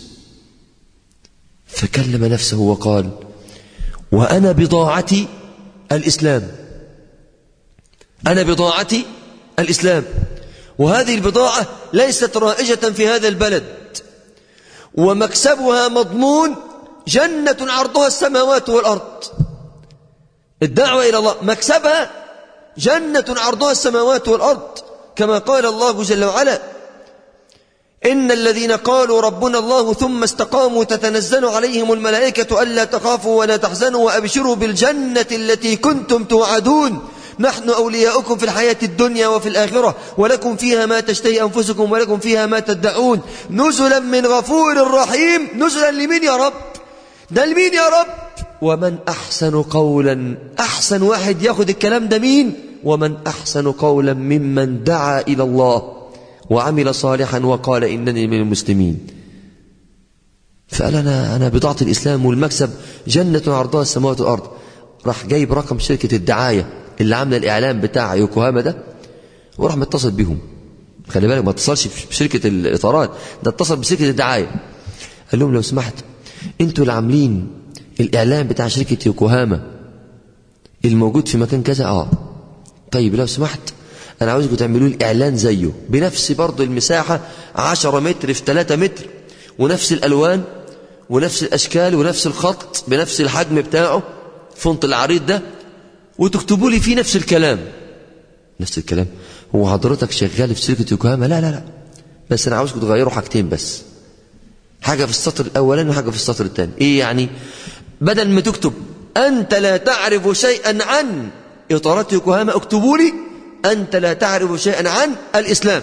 فكلم نفسه وقال وانا بضاعتي الاسلام انا بضاعتي الاسلام وهذه البضاعة ليست رائجة في هذا البلد ومكسبها مضمون جنة عرضها السماوات والأرض الدعوة إلى الله مكسبها جنة عرضها السماوات والأرض كما قال الله جل وعلا إن الذين قالوا ربنا الله ثم استقاموا تتنزل عليهم الملائكة ألا تخافوا ولا تحزنوا وأبشروا بالجنة التي كنتم توعدون نحن أولياؤكم في الحياة الدنيا وفي الآخرة ولكم فيها ما تشتهي أنفسكم ولكم فيها ما تدعون نزلا من غفور رحيم نزلا لمين يا رب ده لمين يا رب ومن أحسن قولا أحسن واحد ياخد الكلام ده مين ومن أحسن قولا ممن دعا إلى الله وعمل صالحا وقال إنني من المسلمين فقال أنا, أنا بضاعة الإسلام والمكسب جنة عرضها السماوات والأرض راح جايب رقم شركة الدعاية اللي عاملة الإعلام بتاع يوكوهاما ده وراح متصل بيهم خلي بالك ما اتصلش بشركة الإطارات ده اتصل بشركة الدعاية قال لهم لو سمحت انتوا اللي عاملين الإعلام بتاع شركة يوكوهاما الموجود في مكان كذا اه طيب لو سمحت أنا عاوزكم تعملوا لي إعلان زيه بنفس برضه المساحة 10 متر في 3 متر ونفس الألوان ونفس الأشكال ونفس الخط بنفس الحجم بتاعه فونت العريض ده وتكتبوا لي فيه نفس الكلام نفس الكلام هو حضرتك شغال في شركة يوكوهاما لا لا لا بس أنا عاوزكم تغيروا حاجتين بس حاجة في السطر الأولاني وحاجة في السطر الثاني إيه يعني بدل ما تكتب أنت لا تعرف شيئا عن إطارات يوكوهاما اكتبوا لي أنت لا تعرف شيئا عن الإسلام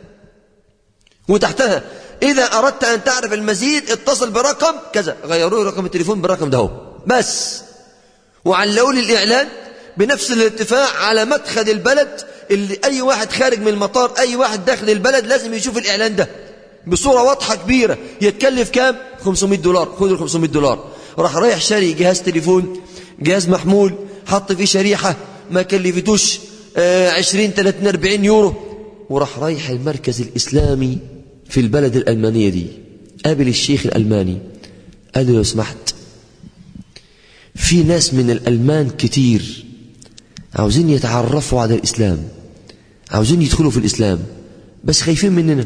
وتحتها إذا أردت أن تعرف المزيد اتصل برقم كذا غيروا رقم التليفون بالرقم ده هو بس وعلقوا لي الإعلان بنفس الارتفاع على مدخل البلد اللي أي واحد خارج من المطار أي واحد داخل البلد لازم يشوف الإعلان ده بصورة واضحة كبيرة يتكلف كام 500 دولار خذوا ال 500 دولار راح رايح شاري جهاز تليفون جهاز محمول حط فيه شريحة ما كلفتوش آه 20 30 40 يورو وراح رايح المركز الإسلامي في البلد الألمانية دي قابل الشيخ الألماني قال له لو سمحت في ناس من الألمان كتير عاوزين يتعرفوا على الإسلام عاوزين يدخلوا في الإسلام بس خايفين مننا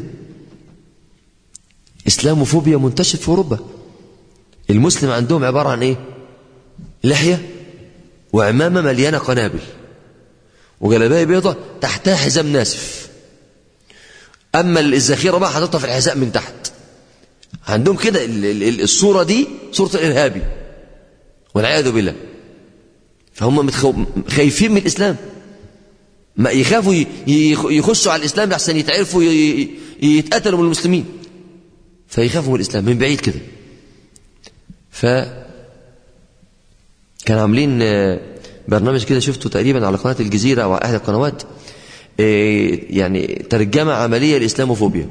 إسلاموفوبيا منتشر في أوروبا المسلم عندهم عبارة عن إيه لحية وعمامة مليانة قنابل وجلابية بيضة تحتها حزام ناسف أما الذخيرة بقى حاططها في الحذاء من تحت عندهم كده الصورة دي صورة الإرهابي والعياذ بالله فهم خايفين من الإسلام ما يخافوا يخشوا على الإسلام لحسن يتعرفوا يتقتلوا من المسلمين فيخافوا من الإسلام من بعيد كده ف كانوا عاملين برنامج كده شفته تقريبا على قناة الجزيرة أو أحد القنوات يعني ترجمة عملية لإسلاموفوبيا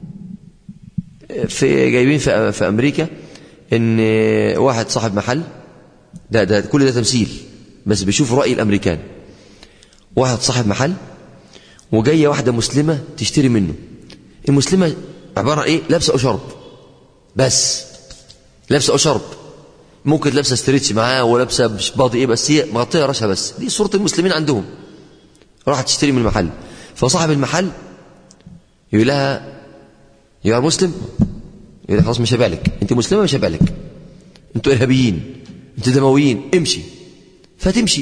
في جايبين في, في أمريكا إن واحد صاحب محل ده, ده كل ده تمثيل بس بيشوف رأي الأمريكان واحد صاحب محل وجاية واحدة مسلمة تشتري منه المسلمة عبارة عن إيه لابسة أشرب بس لابسة أشرب ممكن لابسة ستريتش معاه ولابسة باضي إيه بس هي مغطية راسها بس دي صورة المسلمين عندهم راحت تشتري من المحل فصاحب المحل يقول لها يا مسلم يقول لها خلاص مش هبالك انت مسلمه مش هبالك انتوا ارهابيين انتوا دمويين امشي فتمشي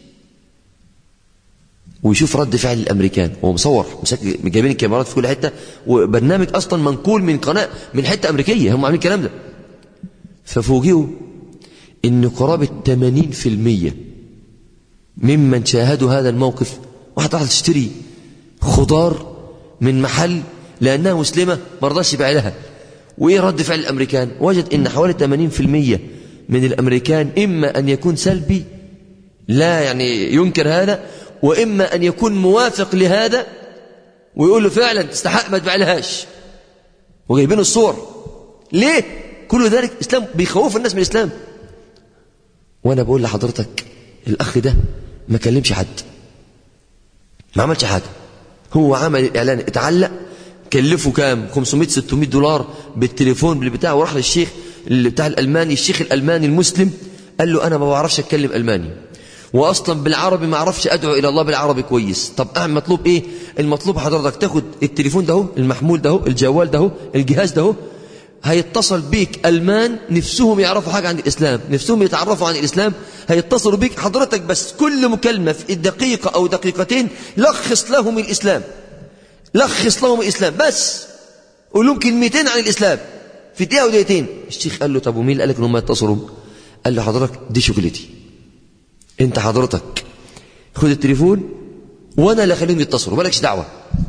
ويشوف رد فعل الامريكان هو مصور جايبين الكاميرات في كل حته وبرنامج اصلا منقول من قناه من حته امريكيه هم عاملين الكلام ده ففوجئوا ان قرابه 80% ممن شاهدوا هذا الموقف واحد راح تشتري خضار من محل لأنها مسلمة ما رضاش يبيع لها وإيه رد فعل الأمريكان وجد إن حوالي 80% من الأمريكان إما أن يكون سلبي لا يعني ينكر هذا وإما أن يكون موافق لهذا ويقول له فعلا تستحق ما تبيع لهاش وجايبين الصور ليه كل ذلك إسلام بيخوف الناس من الإسلام وأنا بقول لحضرتك الأخ ده ما كلمش حد ما عملش حاجة هو عمل الإعلان اتعلق كلفه كام 500 600 دولار بالتليفون اللي بتاعه وراح للشيخ اللي بتاع الألماني الشيخ الألماني المسلم قال له أنا ما بعرفش أتكلم ألماني وأصلا بالعربي ما أعرفش أدعو إلى الله بالعربي كويس طب أعمل مطلوب إيه المطلوب حضرتك تاخد التليفون ده المحمول ده الجوال ده الجهاز ده هيتصل بيك ألمان نفسهم يعرفوا حاجة عن الإسلام نفسهم يتعرفوا عن الإسلام هيتصلوا بيك حضرتك بس كل مكالمة في دقيقة أو دقيقتين لخص لهم الإسلام لخص لهم الإسلام بس قول لهم كلمتين عن الإسلام في دقيقة ودقيقتين الشيخ قال له طب ومين قال لك إن هم يتصلوا قال له حضرتك دي شغلتي أنت حضرتك خد التليفون وانا اللي اخليهم يتصلوا مالكش دعوه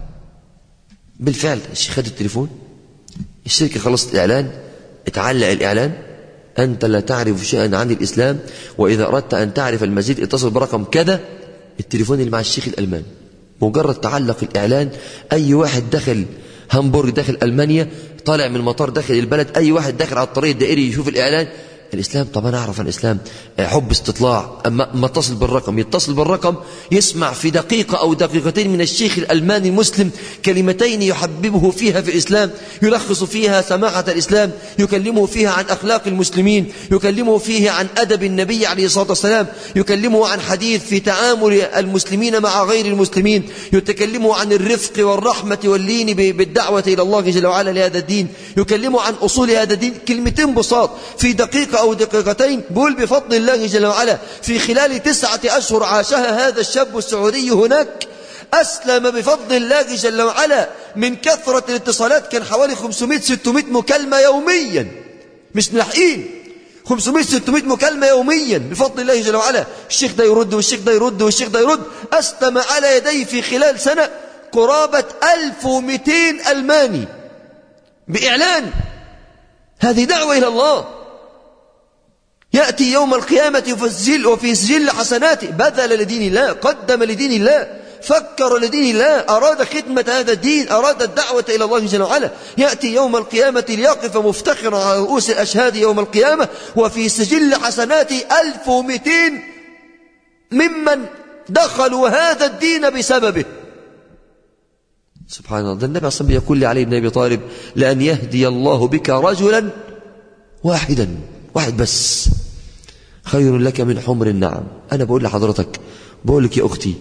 بالفعل الشيخ خد التليفون الشركه خلصت الاعلان اتعلق الاعلان انت لا تعرف شيئا عن الاسلام واذا اردت ان تعرف المزيد اتصل برقم كذا التليفون اللي مع الشيخ الالماني مجرد تعلق الاعلان اي واحد دخل هامبورغ داخل المانيا طالع من المطار داخل البلد اي واحد داخل على الطريق الدائري يشوف الاعلان الإسلام طب أنا أعرف عن الإسلام حب استطلاع أما ما اتصل بالرقم يتصل بالرقم يسمع في دقيقة أو دقيقتين من الشيخ الألماني المسلم كلمتين يحببه فيها في الإسلام يلخص فيها سماحة الإسلام يكلمه فيها عن أخلاق المسلمين يكلمه فيها عن أدب النبي عليه الصلاة والسلام يكلمه عن حديث في تعامل المسلمين مع غير المسلمين يتكلمه عن الرفق والرحمة واللين بالدعوة إلى الله جل وعلا لهذا الدين يكلمه عن أصول هذا الدين كلمتين بساط في دقيقة أو دقيقتين بقول بفضل الله جل وعلا في خلال تسعة أشهر عاشها هذا الشاب السعودي هناك أسلم بفضل الله جل وعلا من كثرة الاتصالات كان حوالي 500-600 مكالمة يوميا مش ملاحقين 500-600 مكالمة يوميا بفضل الله جل وعلا الشيخ ده يرد والشيخ ده يرد والشيخ ده يرد أسلم على يديه في خلال سنة قرابة 1200 ألماني بإعلان هذه دعوة إلى الله يأتي يوم القيامة وفي سجل, وفي سجل حسناته بذل لدين الله قدم لدين الله فكر لدين الله أراد خدمة هذا الدين أراد الدعوة إلى الله جل وعلا يأتي يوم القيامة ليقف مفتخرا على رؤوس الأشهاد يوم القيامة وفي سجل حسناته ألف ومئتين ممن دخلوا هذا الدين بسببه سبحان الله ده النبي صلى الله عليه وسلم يقول لعلي بن أبي طالب لأن يهدي الله بك رجلا واحدا واحد بس خير لك من حمر النعم أنا بقول لحضرتك بقول لك يا أختي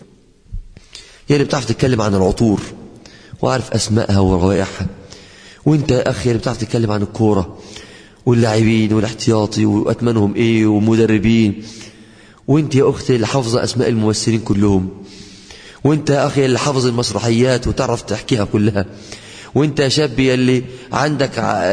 يا اللي بتعرف تتكلم عن العطور وعارف أسمائها وروائحها وانت يا أخي اللي بتعرف تتكلم عن الكورة واللاعبين والاحتياطي وأتمنهم إيه ومدربين وانت يا أختي اللي حافظة أسماء الممثلين كلهم وانت يا أخي اللي حافظ المسرحيات وتعرف تحكيها كلها وانت يا شاب اللي عندك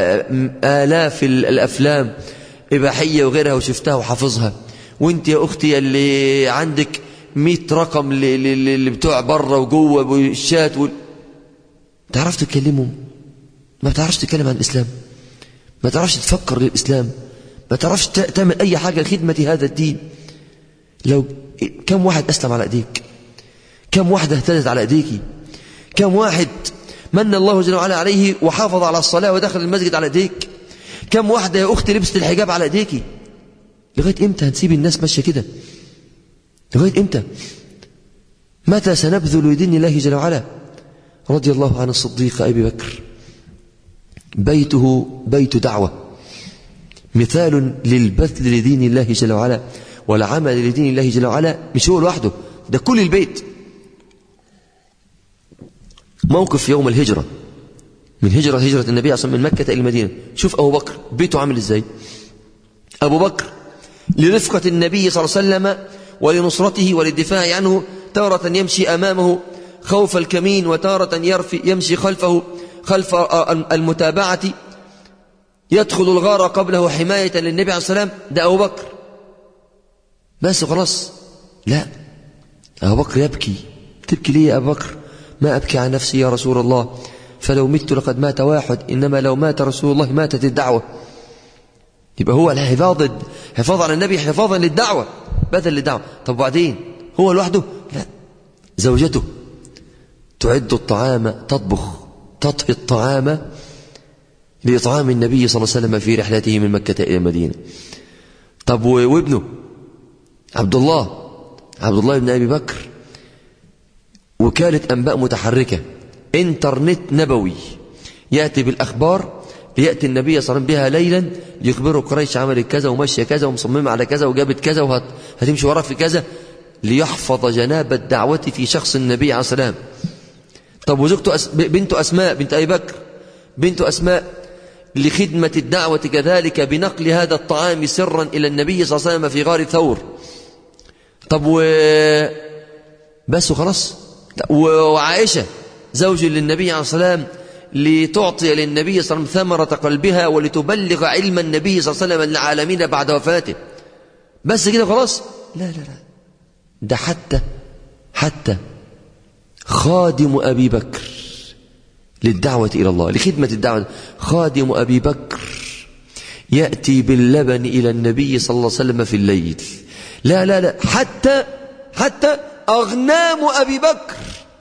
آلاف الأفلام إباحية وغيرها وشفتها وحافظها وانت يا أختي اللي عندك مئة رقم اللي بتوع بره وجوه والشات وال... تعرف تكلمهم ما تعرفش تتكلم عن الإسلام ما تعرفش تفكر للإسلام ما تعرفش تعمل أي حاجة لخدمة هذا الدين لو كم واحد أسلم على أيديك كم واحدة اهتدت على أيديك كم واحد من الله جل وعلا عليه وحافظ على الصلاة ودخل المسجد على ايديك كم واحدة يا أختي لبست الحجاب على ايديك لغاية إمتى هنسيب الناس ماشية كده لغاية إمتى متى سنبذل لدين الله جل وعلا رضي الله عن الصديق أبي بكر بيته بيت دعوة مثال للبذل لدين الله جل وعلا والعمل لدين الله جل وعلا مش هو لوحده ده كل البيت موقف يوم الهجرة من هجرة هجرة النبي أصلا من مكة إلى المدينة شوف أبو بكر بيته عامل إزاي أبو بكر لرفقة النبي صلى الله عليه وسلم ولنصرته وللدفاع عنه تارة يمشي أمامه خوف الكمين وتارة يرفي يمشي خلفه خلف المتابعة يدخل الغار قبله حماية للنبي عليه السلام ده أبو بكر بس خلاص لا أبو بكر يبكي تبكي ليه يا أبو بكر ما أبكي عن نفسي يا رسول الله فلو مت لقد مات واحد إنما لو مات رسول الله ماتت الدعوة يبقى هو الحفاظ حفاظ على النبي حفاظا للدعوة بدل للدعوة طب وبعدين هو لوحده لا زوجته تعد الطعام تطبخ تطهي الطعام لإطعام النبي صلى الله عليه وسلم في رحلته من مكة إلى المدينة طب وابنه عبد الله عبد الله بن أبي بكر وكالة أنباء متحركة انترنت نبوي يأتي بالأخبار ليأتي النبي صلى الله عليه وسلم بها ليلا ليخبروا قريش عملت كذا وماشية كذا ومصممة على كذا وجابت كذا وهتمشي وراك في كذا ليحفظ جناب الدعوة في شخص النبي عليه السلام طب وزوجته أس... بنت أسماء بنت أبي بكر بنت أسماء لخدمة الدعوة كذلك بنقل هذا الطعام سرا إلى النبي صلى الله عليه وسلم في غار ثور طب و بس وخلاص وعائشة زوج للنبي عليه السلام لتعطي للنبي صلى الله عليه وسلم ثمرة قلبها ولتبلغ علم النبي صلى الله عليه وسلم للعالمين بعد وفاته بس كده خلاص لا لا لا ده حتى حتى خادم أبي بكر للدعوة إلى الله لخدمة الدعوة خادم أبي بكر يأتي باللبن إلى النبي صلى الله عليه وسلم في الليل لا لا لا حتى حتى أغنام أبي بكر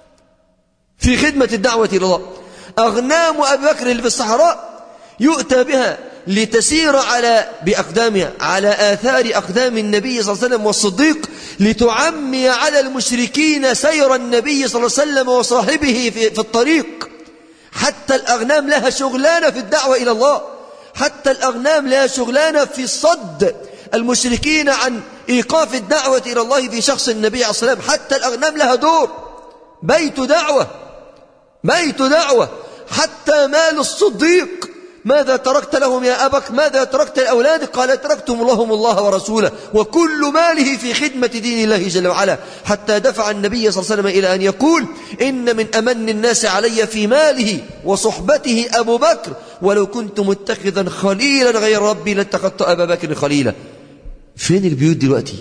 في خدمة الدعوة إلى الله أغنام أبي بكر اللي في الصحراء يؤتى بها لتسير على بأقدامها على آثار أقدام النبي صلى الله عليه وسلم والصديق لتعمي على المشركين سير النبي صلى الله عليه وسلم وصاحبه في, في الطريق حتى الأغنام لها شغلانة في الدعوة إلى الله حتى الأغنام لها شغلانة في صد المشركين عن إيقاف الدعوة إلى الله في شخص النبي عليه الصلاة والسلام حتى الأغنام لها دور بيت دعوة بيت دعوة حتى مال الصديق ماذا تركت لهم يا أبك ماذا تركت لأولادك قال تركتم لهم الله ورسوله وكل ماله في خدمة دين الله جل وعلا حتى دفع النبي صلى الله عليه وسلم إلى أن يقول إن من أمن الناس علي في ماله وصحبته أبو بكر ولو كنت متخذا خليلا غير ربي لاتخذت أبا بكر خليلا فين البيوت دلوقتي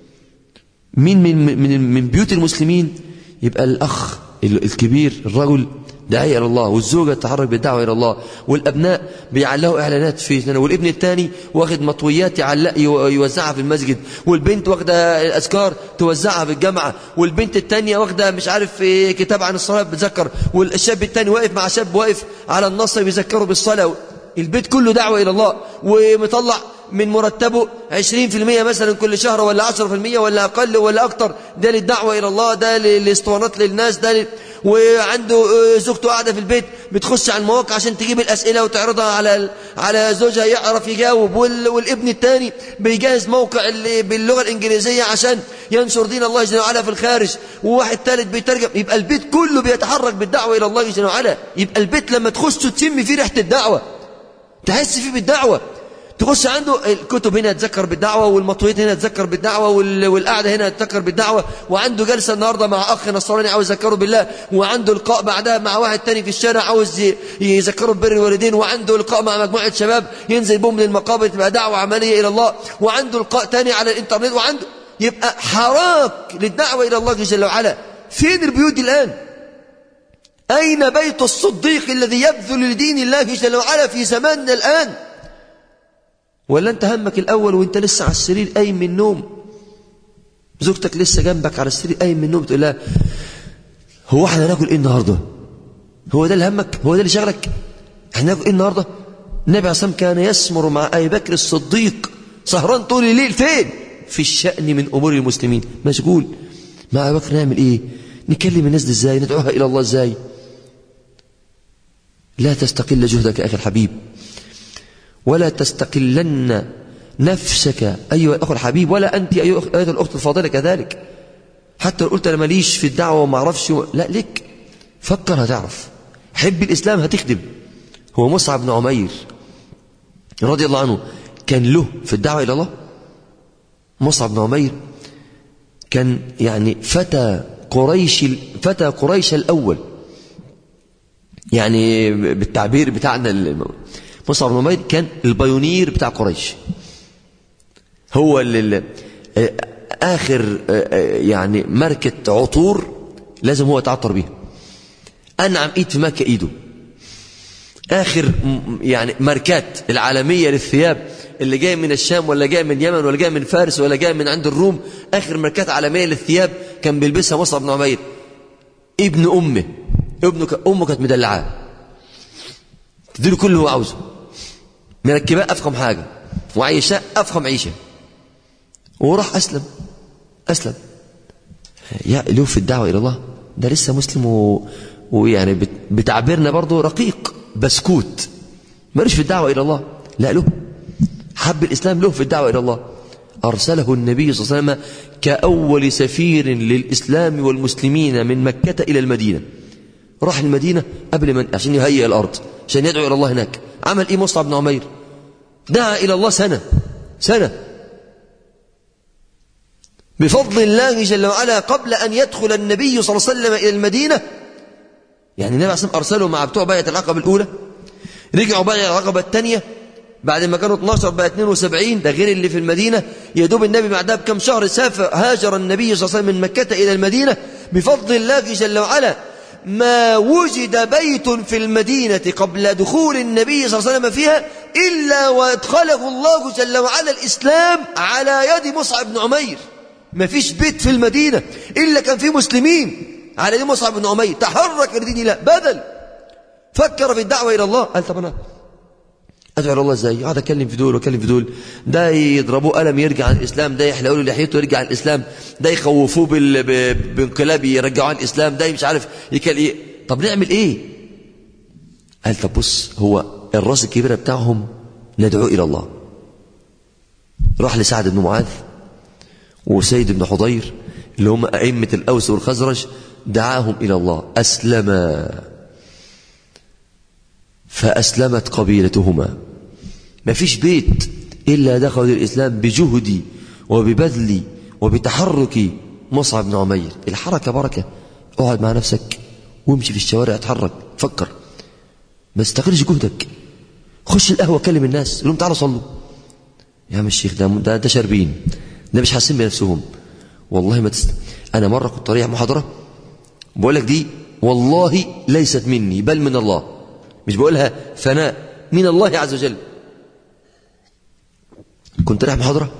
مين من, من, من بيوت المسلمين يبقى الأخ الكبير الرجل داعية إلى الله والزوجة تتحرك بالدعوة إلى الله والأبناء بيعلقوا إعلانات في سنة والابن الثاني واخد مطويات يعلق يوزعها في المسجد والبنت واخدة الأذكار توزعها في الجامعة والبنت الثانية واخدة مش عارف كتاب عن الصلاة بتذكر والشاب الثاني واقف مع شاب واقف على النصر بيذكره بالصلاة البيت كله دعوة إلى الله ومطلع من مرتبه 20% مثلا كل شهر ولا 10% ولا أقل ولا أكتر ده للدعوة إلى الله ده للاسطوانات للناس ده لل... وعنده زوجته قاعدة في البيت بتخش على المواقع عشان تجيب الأسئلة وتعرضها على على زوجها يعرف يجاوب وال... والابن الثاني بيجهز موقع اللي باللغة الإنجليزية عشان ينشر دين الله جل وعلا في الخارج وواحد ثالث بيترجم يبقى البيت كله بيتحرك بالدعوة إلى الله جل وعلا يبقى البيت لما تخش تشم فيه ريحة الدعوة تحس فيه بالدعوة تخش عنده الكتب هنا تذكر بالدعوة والمطويات هنا تذكر بالدعوة والقعدة هنا تذكر بالدعوة وعنده جلسة النهاردة مع أخ نصراني عاوز يذكره بالله وعنده لقاء بعدها مع واحد تاني في الشارع عاوز يذكره ببر الوالدين وعنده لقاء مع مجموعة شباب ينزل بهم للمقابر تبقى دعوة عملية إلى الله وعنده لقاء تاني على الإنترنت وعنده يبقى حراك للدعوة إلى الله جل وعلا فين البيوت دي الآن أين بيت الصديق الذي يبذل لدين الله جل وعلا في زماننا الآن ولا أنت همك الأول وأنت لسه على السرير قايم من النوم زوجتك لسه جنبك على السرير قايم من النوم تقول لها هو احنا هناكل ايه النهارده هو ده اللي همك هو ده اللي شغلك احنا هناكل ايه النهارده النبي عليه الصلاه كان يسمر مع ابي بكر الصديق سهران طول الليل فين في الشأن من امور المسلمين مشغول مع ابي بكر نعمل ايه نكلم الناس دي ازاي ندعوها الى الله ازاي لا تستقل جهدك اخي الحبيب ولا تستقلن نفسك أيها الأخ الحبيب ولا أنت أيها الأخت الفاضلة كذلك حتى لو قلت أنا ماليش في الدعوة وما أعرفش و... لا لك فكر هتعرف حب الإسلام هتخدم هو مصعب بن عمير رضي الله عنه كان له في الدعوة إلى الله مصعب بن عمير كان يعني فتى قريش فتى قريش الأول يعني بالتعبير بتاعنا مصعب بن عمير كان البايونير بتاع قريش هو اللي آخر يعني ماركة عطور لازم هو يتعطر بيها أنعم إيد في مكة إيده آخر يعني ماركات العالمية للثياب اللي جاي من الشام ولا جاي من اليمن ولا جاي من فارس ولا جاي من عند الروم آخر ماركات عالمية للثياب كان بيلبسها مصعب بن عمير ابن أمه ابنه أمه كانت مدلعاه تديله كل اللي هو عاوزه مركباه أفخم حاجة وعيشاه أفخم عيشة وراح أسلم أسلم يا له في الدعوة إلى الله ده لسه مسلم و... ويعني بتعبيرنا برضه رقيق بسكوت مالوش في الدعوة إلى الله لا له حب الإسلام له في الدعوة إلى الله أرسله النبي صلى الله عليه وسلم كأول سفير للإسلام والمسلمين من مكة إلى المدينة راح المدينة قبل من عشان يهيئ الأرض عشان يدعو إلى الله هناك عمل إيه مصعب بن عمير دعا إلى الله سنة سنة بفضل الله جل وعلا قبل أن يدخل النبي صلى الله عليه وسلم إلى المدينة يعني النبي عليه الصلاة أرسله مع بتوع بيعة العقبة الأولى رجعوا بيعة العقبة الثانية بعد ما كانوا 12 بقى 72 ده غير اللي في المدينة يا دوب النبي بعدها بكم شهر سافر هاجر النبي صلى الله عليه وسلم من مكة إلى المدينة بفضل الله جل وعلا ما وجد بيت في المدينة قبل دخول النبي صلى الله عليه وسلم فيها إلا وادخله الله جل وعلا الإسلام على يد مصعب بن عمير ما فيش بيت في المدينة إلا كان فيه مسلمين على يد مصعب بن عمير تحرك لدين الله بدل فكر في الدعوة إلى الله قال طب أنا أدعو إلى الله إزاي قاعد أتكلم في دول وأتكلم في دول ده يضربوه قلم يرجع عن الإسلام ده يحلقوا له لحيته يرجع عن الإسلام ده يخوفوه بال... ب... بانقلاب يرجعوه عن الإسلام ده مش عارف يكل إيه طب نعمل إيه قال طب بص هو الراس الكبيرة بتاعهم ندعو إلى الله راح لسعد بن معاذ وسيد بن حضير اللي هم أئمة الأوس والخزرج دعاهم إلى الله أسلما فأسلمت قبيلتهما ما فيش بيت إلا دخل الإسلام بجهدي وببذلي وبتحرك مصعب بن عمير الحركة بركة اقعد مع نفسك وامشي في الشوارع اتحرك فكر ما تستغلش جهدك خش القهوة كلم الناس قول لهم تعالوا صلوا يا عم الشيخ ده ده, ده شاربين ده مش حاسين بنفسهم والله ما تست... أنا مرة كنت طريق محاضرة بقول لك دي والله ليست مني بل من الله مش بقولها ثناء من الله عز وجل كنت رايح محاضرة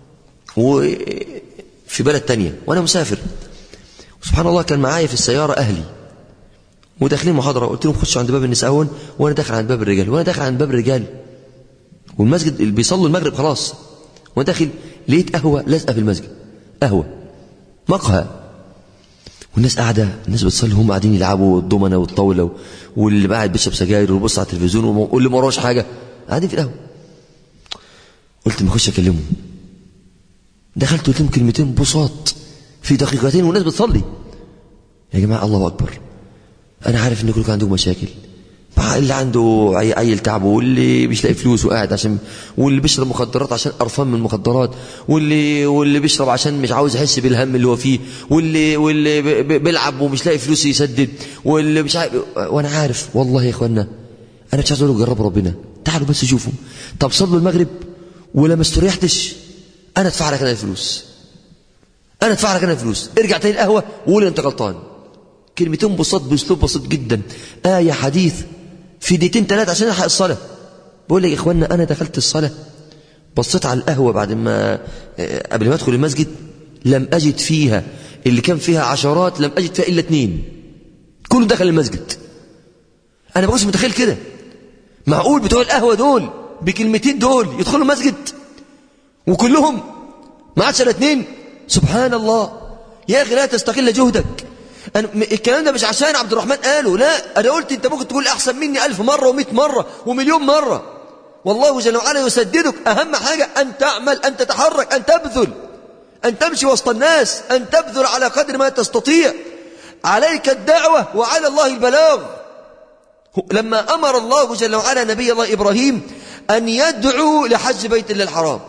وفي بلد تانية وأنا مسافر سبحان الله كان معايا في السيارة أهلي وداخلين محاضرة قلت لهم خشوا عند باب النساء هون وأنا داخل عند باب الرجال وأنا داخل عند باب الرجال والمسجد اللي بيصلوا المغرب خلاص وأنا داخل لقيت قهوة لازقة في المسجد قهوة مقهى والناس قاعدة الناس بتصلي هم قاعدين يلعبوا الضمنة والطاولة واللي قاعد بيشرب سجاير ويبص على التلفزيون واللي ما وراش حاجة قاعدين في القهوة قلت ما اخش اكلمهم دخلت قلت لهم كلمتين بساط في دقيقتين والناس بتصلي يا جماعة الله أكبر أنا عارف إن كلكم عندكم مشاكل اللي عنده عيل تعبه واللي مش لاقي فلوس وقاعد عشان واللي بيشرب مخدرات عشان قرفان من المخدرات واللي واللي بيشرب عشان مش عاوز يحس بالهم اللي هو فيه واللي واللي بيلعب ومش لاقي فلوس يسدد واللي مش عارف وانا عارف والله يا اخوانا انا مش عايز اقول جربوا ربنا تعالوا بس شوفوا طب صلوا المغرب ولما استريحتش انا ادفع لك انا الفلوس انا ادفع لك انا الفلوس ارجع تاني القهوه وقول انت غلطان كلمتين بساط باسلوب بسيط جدا ايه حديث في دقيقتين ثلاثة عشان الحق الصلاة بقول لك يا اخوانا انا دخلت الصلاة بصيت على القهوة بعد ما قبل ما ادخل المسجد لم اجد فيها اللي كان فيها عشرات لم اجد فيها الا اثنين كله دخل المسجد انا بقولش متخيل كده معقول بتوع القهوة دول بكلمتين دول يدخلوا المسجد وكلهم ما عادش الا اثنين سبحان الله يا اخي لا تستقل جهدك أنا الكلام ده مش عشان عبد الرحمن قاله لا أنا قلت أنت ممكن تقول أحسن مني ألف مرة ومئة مرة ومليون مرة والله جل وعلا يسددك أهم حاجة أن تعمل أن تتحرك أن تبذل أن تمشي وسط الناس أن تبذل على قدر ما تستطيع عليك الدعوة وعلى الله البلاغ لما أمر الله جل وعلا نبي الله إبراهيم أن يدعو لحج بيت الله الحرام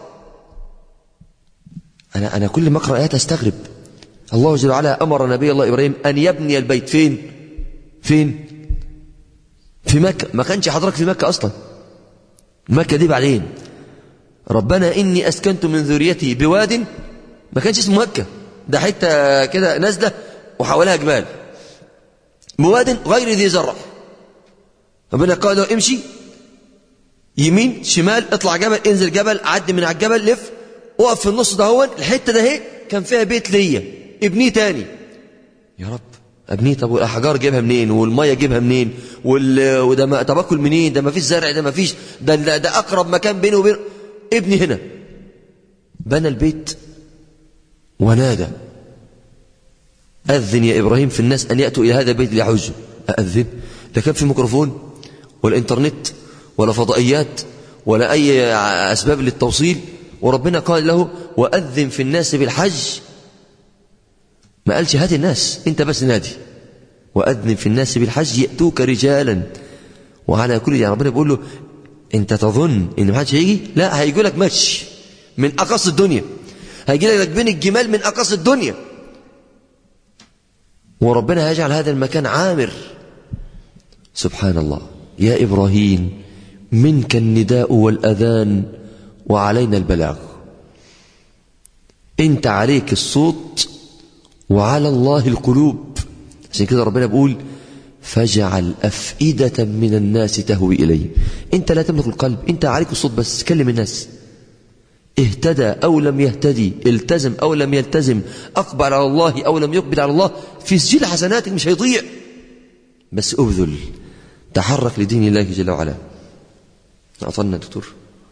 أنا أنا كل ما أقرأ آيات أستغرب الله جل وعلا أمر نبي الله إبراهيم أن يبني البيت فين فين في مكة ما كانش حضرتك في مكة أصلا مكة دي بعدين ربنا إني أسكنت من ذريتي بواد ما كانش اسمه مكة ده حتة كده نازلة وحواليها جبال بواد غير ذي زرع ربنا قال له امشي يمين شمال اطلع جبل انزل جبل عدي من على الجبل لف وقف في النص ده هو الحتة ده هي كان فيها بيت ليا ابنيه تاني يا رب ابنيه طب والاحجار جيبها منين والميه جيبها منين وال... وده ما طب اكل منين ده ما فيش زرع ده ما فيش ده, ده ده اقرب مكان بينه وبين ابني هنا بنى البيت ونادى أذن يا إبراهيم في الناس أن يأتوا إلى هذا البيت ليحجوا أأذن ده كان في ميكروفون ولا إنترنت ولا فضائيات ولا أي أسباب للتوصيل وربنا قال له وأذن في الناس بالحج ما قالش هات الناس انت بس نادي وأذن في الناس بالحج يأتوك رجالا وعلى كل يعني ربنا بيقول له انت تظن ان ما حدش هيجي لا هيجي لك مشي من أقصى الدنيا هيجي لك بين الجمال من أقصى الدنيا وربنا هيجعل هذا المكان عامر سبحان الله يا إبراهيم منك النداء والأذان وعلينا البلاغ انت عليك الصوت وعلى الله القلوب عشان كده ربنا بيقول فاجعل أفئدة من الناس تهوي إليه انت لا تملك القلب انت عليك الصوت بس كلم الناس اهتدى أو لم يهتدي التزم أو لم يلتزم أقبل على الله أو لم يقبل على الله في سجل حسناتك مش هيضيع بس أبذل تحرك لدين الله جل وعلا أعطنا دكتور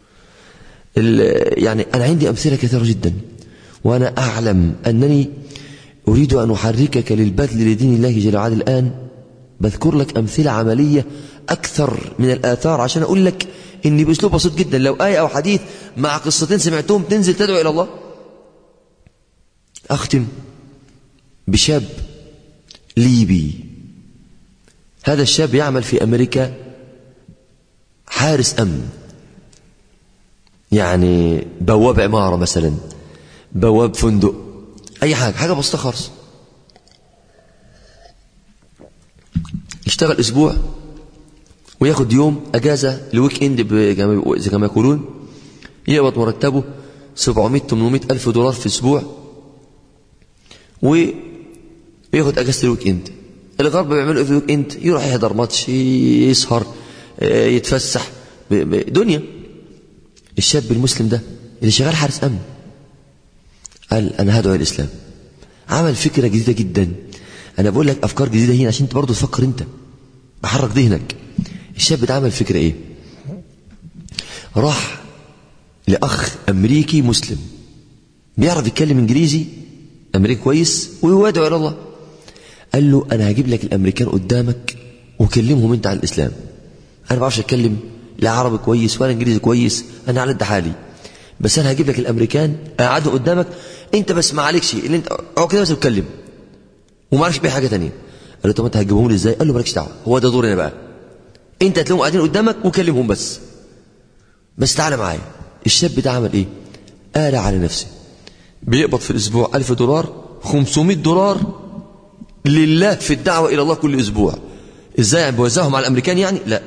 يعني أنا عندي أمثلة كثيرة جدا وأنا أعلم أنني أريد أن أحركك للبذل لدين الله جل وعلا الآن بذكر لك أمثلة عملية أكثر من الآثار عشان أقول لك إني بأسلوب بسيط جدا لو آية أو حديث مع قصتين سمعتهم تنزل تدعو إلى الله أختم بشاب ليبي هذا الشاب يعمل في أمريكا حارس أمن يعني بواب عمارة مثلا بواب فندق أي حاجة حاجة بسيطة خالص يشتغل أسبوع وياخد يوم أجازة لويك إند زي ما يقولون يقبض مرتبه 700 800 ألف دولار في أسبوع وياخد أجازة الويك إند الغرب بيعملوا في الويك إند يروح يحضر ماتش يسهر يتفسح دنيا الشاب المسلم ده اللي شغال حارس أمن قال أنا هدعو الإسلام عمل فكرة جديدة جدا أنا بقول لك أفكار جديدة هنا عشان أنت برضه تفكر أنت بحرك ذهنك الشاب ده عمل فكرة إيه راح لأخ أمريكي مسلم بيعرف يتكلم إنجليزي أمريكي كويس ويدعو إلى الله قال له أنا هجيب لك الأمريكان قدامك وكلمهم أنت عن الإسلام أنا ما بعرفش أتكلم لا عربي كويس ولا إنجليزي كويس أنا على قد حالي بس أنا هجيب لك الأمريكان أقعدهم قدامك أنت بس ما عليكش اللي أنت أو كده بس اتكلم وما عليكش بأي حاجة تانية قال له طب أنت هتجيبهم لي إزاي؟ قال له مالكش دعوة هو ده دوري أنا بقى أنت هتلاقيهم قاعدين قدامك وكلمهم بس بس تعالى معايا الشاب ده عمل إيه؟ قال على نفسه بيقبض في الأسبوع ألف دولار 500 دولار لله في الدعوة إلى الله كل أسبوع إزاي يعني بيوزعهم على الأمريكان يعني لا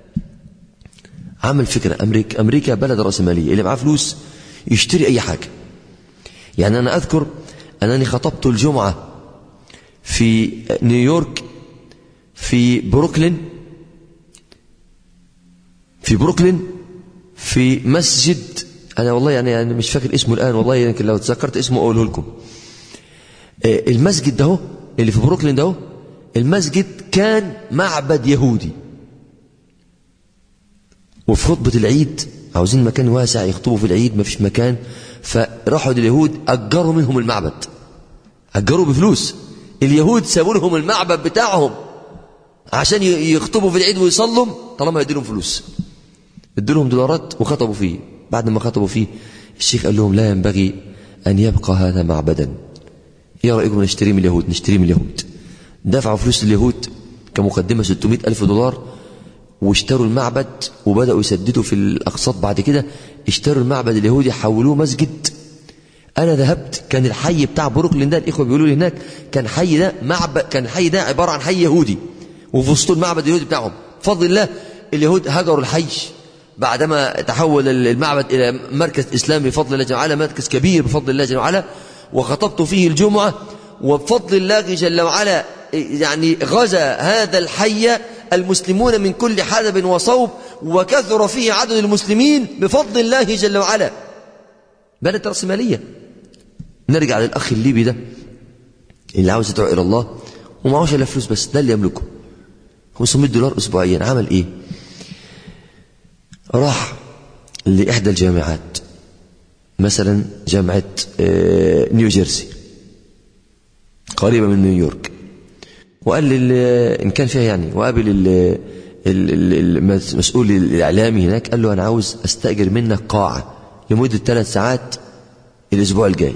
عمل فكرة أمريكا, أمريكا بلد رأسمالية اللي معاه فلوس يشتري أي حاجة يعني أنا أذكر أنني خطبت الجمعة في نيويورك في بروكلين في بروكلين في مسجد أنا والله يعني أنا مش فاكر اسمه الآن والله يمكن لو تذكرت اسمه أقوله لكم المسجد ده اللي في بروكلين ده المسجد كان معبد يهودي وفي خطبة العيد عاوزين مكان واسع يخطبوا في العيد ما فيش مكان فراحوا لليهود أجروا منهم المعبد أجروا بفلوس اليهود سابوا لهم المعبد بتاعهم عشان يخطبوا في العيد ويصلوا طالما يدي لهم فلوس ادوا لهم دولارات وخطبوا فيه بعد ما خطبوا فيه الشيخ قال لهم لا ينبغي أن يبقى هذا معبدا ايه رأيكم نشتريه من اليهود نشتريه من اليهود دفعوا فلوس لليهود كمقدمة 600 ألف دولار واشتروا المعبد وبدأوا يسددوا في الأقساط بعد كده اشتروا المعبد اليهودي حولوه مسجد أنا ذهبت كان الحي بتاع بروكلين ده الإخوة بيقولوا لي هناك كان حي ده معبد كان الحي ده عبارة عن حي يهودي وفي وسط المعبد اليهودي بتاعهم بفضل الله اليهود هجروا الحي بعدما تحول المعبد إلى مركز إسلامي بفضل الله جل وعلا مركز كبير بفضل الله جل وعلا وخطبت فيه الجمعة وبفضل الله جل وعلا يعني غزا هذا الحي المسلمون من كل حدب وصوب وكثر فيه عدد المسلمين بفضل الله جل وعلا بلد رأسمالية نرجع للأخ الليبي ده اللي عاوز يدعو إلى الله ومعهوش إلا فلوس بس ده اللي يملكه 500 دولار أسبوعيا عمل إيه راح لإحدى الجامعات مثلا جامعة نيو جيرسي قريبة من نيويورك وقال إن كان فيها يعني وقابل المسؤول الإعلامي هناك قال له أنا عاوز أستأجر منك قاعة لمدة ثلاث ساعات الأسبوع الجاي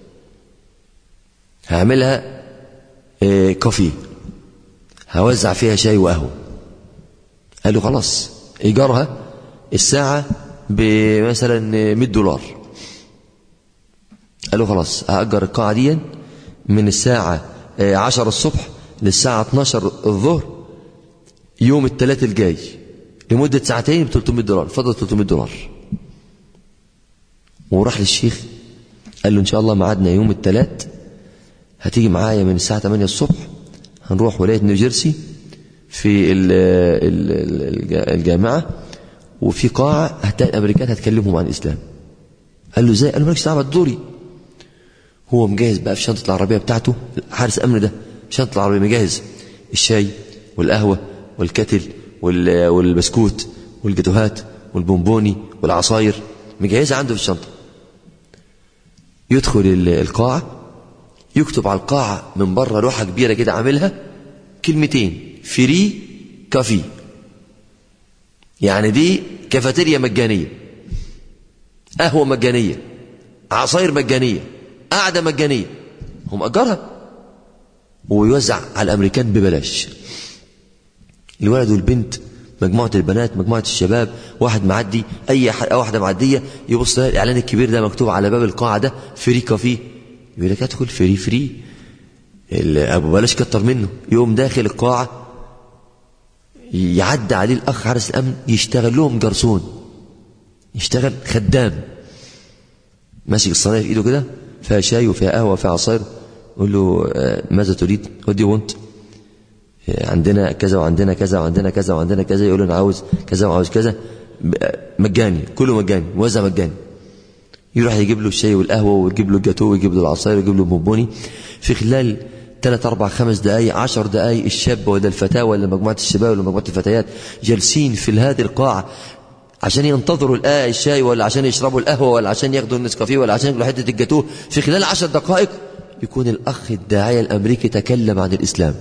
هعملها كافيه هوزع فيها شاي وقهوة قال له خلاص إيجارها الساعة بمثلا 100 دولار قال له خلاص هأجر القاعة دي من الساعة 10 الصبح للساعة 12 الظهر يوم الثلاث الجاي لمدة ساعتين ب 300 دولار فضل 300 دولار وراح للشيخ قال له إن شاء الله ميعادنا يوم الثلاث هتيجي معايا من الساعة 8 الصبح هنروح ولاية نيوجيرسي في الجامعة وفي قاعة هتلاقي الأمريكان هتكلمهم عن الإسلام قال له ازاي قال له مالكش دعوه دوري هو مجهز بقى في شنطه العربيه بتاعته حارس امن ده شنطه العربيه مجهز الشاي والقهوه والكتل والبسكوت والجاتوهات والبونبوني والعصاير مجهزها عنده في الشنطه يدخل القاعه يكتب على القاعه من بره لوحه كبيره كده عاملها كلمتين فري كافي يعني دي كافيتيريا مجانيه قهوة مجانية عصاير مجانية قعدة مجانية هم مأجرها ويوزع على الأمريكان ببلاش الولد والبنت مجموعة البنات مجموعة الشباب واحد معدي أي واحدة معدية يبص لها الإعلان الكبير ده مكتوب على باب القاعة ده فري كافيه يقول لك ادخل فري فري أبو بلاش كتر منه يقوم داخل القاعة يعدي عليه الأخ حارس الأمن يشتغل لهم جرسون يشتغل خدام ماسك الصينية في ايده كده فيها شاي وفيها قهوة وفيها عصير يقول له ماذا تريد what do you want عندنا كذا وعندنا كذا وعندنا كذا وعندنا كذا يقول له انا عاوز كذا وعاوز كذا مجاني كله مجاني موزع مجاني يروح يجيب له الشاي والقهوة ويجيب له الجاتو ويجيب له العصير ويجيب له بونبوني في خلال ثلاث أربع خمس دقايق عشر دقايق الشاب ولا الفتاة ولا مجموعة الشباب ولا مجموعة الفتيات جالسين في هذه القاعة عشان ينتظروا الآه الشاي ولا عشان يشربوا القهوة ولا عشان ياخدوا النسكافيه ولا عشان ياكلوا حتة الجاتوه في خلال عشر دقائق يكون الأخ الداعية الأمريكي تكلم عن الإسلام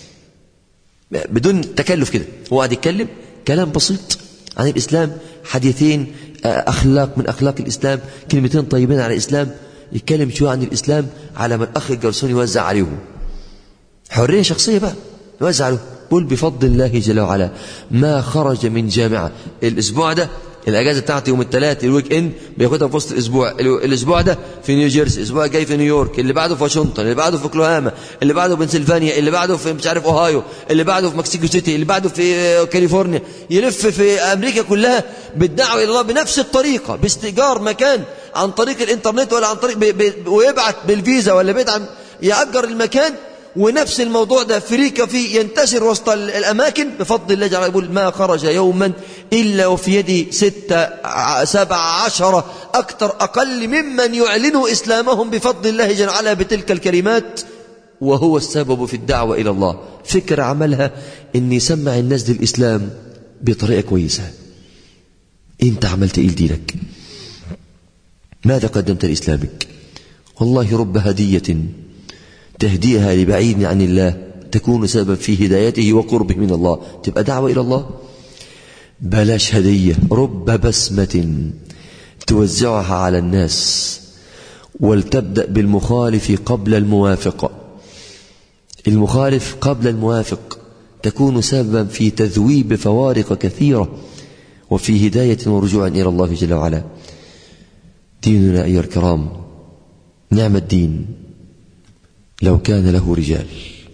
بدون تكلف كده هو قاعد يتكلم كلام بسيط عن الإسلام حديثين أخلاق من أخلاق الإسلام كلمتين طيبين عن الإسلام يتكلم شوية عن الإسلام على ما الأخ الجرسون يوزع عليهم حرية شخصية بقى يوزع عليهم قل بفضل الله جل وعلا ما خرج من جامعة الأسبوع ده الأجازة بتاعتي يوم الثلاث الويك إند بياخدها في وسط الأسبوع الأسبوع ده في نيوجيرسي الأسبوع الجاي في نيويورك اللي بعده في واشنطن اللي بعده في اوكلاهاما اللي بعده في بنسلفانيا اللي بعده في مش عارف أوهايو اللي بعده في مكسيكو سيتي اللي بعده في كاليفورنيا يلف في أمريكا كلها بالدعوة إلى الله بنفس الطريقة باستئجار مكان عن طريق الإنترنت ولا عن طريق بي بي ويبعت بالفيزا ولا بيدعم يأجر المكان ونفس الموضوع ده فريكة فيه ينتشر وسط الأماكن بفضل الله جعل يقول ما خرج يوما إلا وفي يدي ستة سبع عشرة أكثر أقل ممن يعلنوا إسلامهم بفضل الله جل وعلا بتلك الكلمات وهو السبب في الدعوة إلى الله فكرة عملها أن يسمع الناس للإسلام بطريقة كويسة أنت عملت إيه لدينك ماذا قدمت لإسلامك والله رب هدية تهديها لبعيد عن الله تكون سببا في هدايته وقربه من الله تبقى دعوة إلى الله بلاش هدية رب بسمة توزعها على الناس ولتبدأ بالمخالف قبل الموافق المخالف قبل الموافق تكون سببا في تذويب فوارق كثيرة وفي هداية ورجوع إلى الله جل وعلا ديننا أيها الكرام نعم الدين لو كان له رجال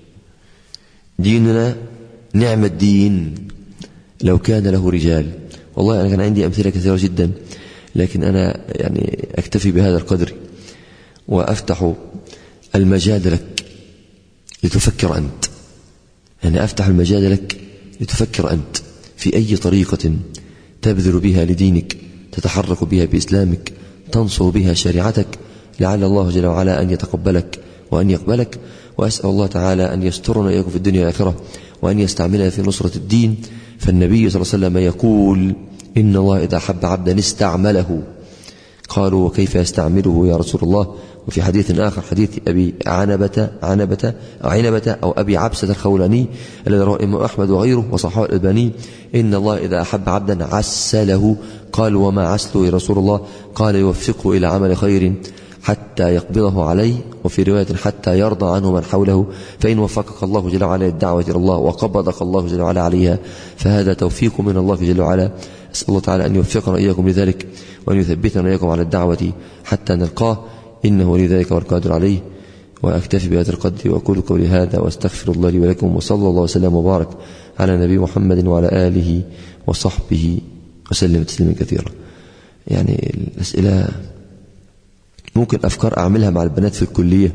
ديننا نعم الدين لو كان له رجال والله أنا كان عندي أمثلة كثيرة جدا لكن أنا يعني أكتفي بهذا القدر وأفتح المجال لك لتفكر أنت يعني أفتح المجال لك لتفكر أنت في أي طريقة تبذل بها لدينك تتحرك بها بإسلامك تنصر بها شريعتك لعل الله جل وعلا أن يتقبلك وأن يقبلك وأسأل الله تعالى أن يسترنا إياكم في الدنيا والآخرة وأن يستعملنا في نصرة الدين فالنبي صلى الله عليه وسلم يقول إن الله إذا حب عبدا استعمله قالوا وكيف يستعمله يا رسول الله وفي حديث آخر حديث أبي عنبة عنبة أو عنبة أو أبي عبسة الخولاني الذي رواه الإمام أحمد وغيره وصححه الألباني إن الله إذا أحب عبدا عسله قال وما عسله يا رسول الله قال يوفقه إلى عمل خير حتى يقبضه عليه وفي رواية حتى يرضى عنه من حوله فإن وفقك الله جل وعلا للدعوة إلى الله وقبضك الله جل وعلا عليها فهذا توفيق من الله جل وعلا أسأل الله تعالى أن يوفقنا إياكم لذلك وأن يثبتنا إياكم على الدعوة حتى نلقاه إنه ولي ذلك والقادر عليه وأكتفي بهذا القدر وأقول قولي هذا وأستغفر الله لي ولكم وصلى الله وسلم وبارك على نبي محمد وعلى آله وصحبه وسلم تسليما كثيرا يعني الأسئلة ممكن أفكار أعملها مع البنات في الكلية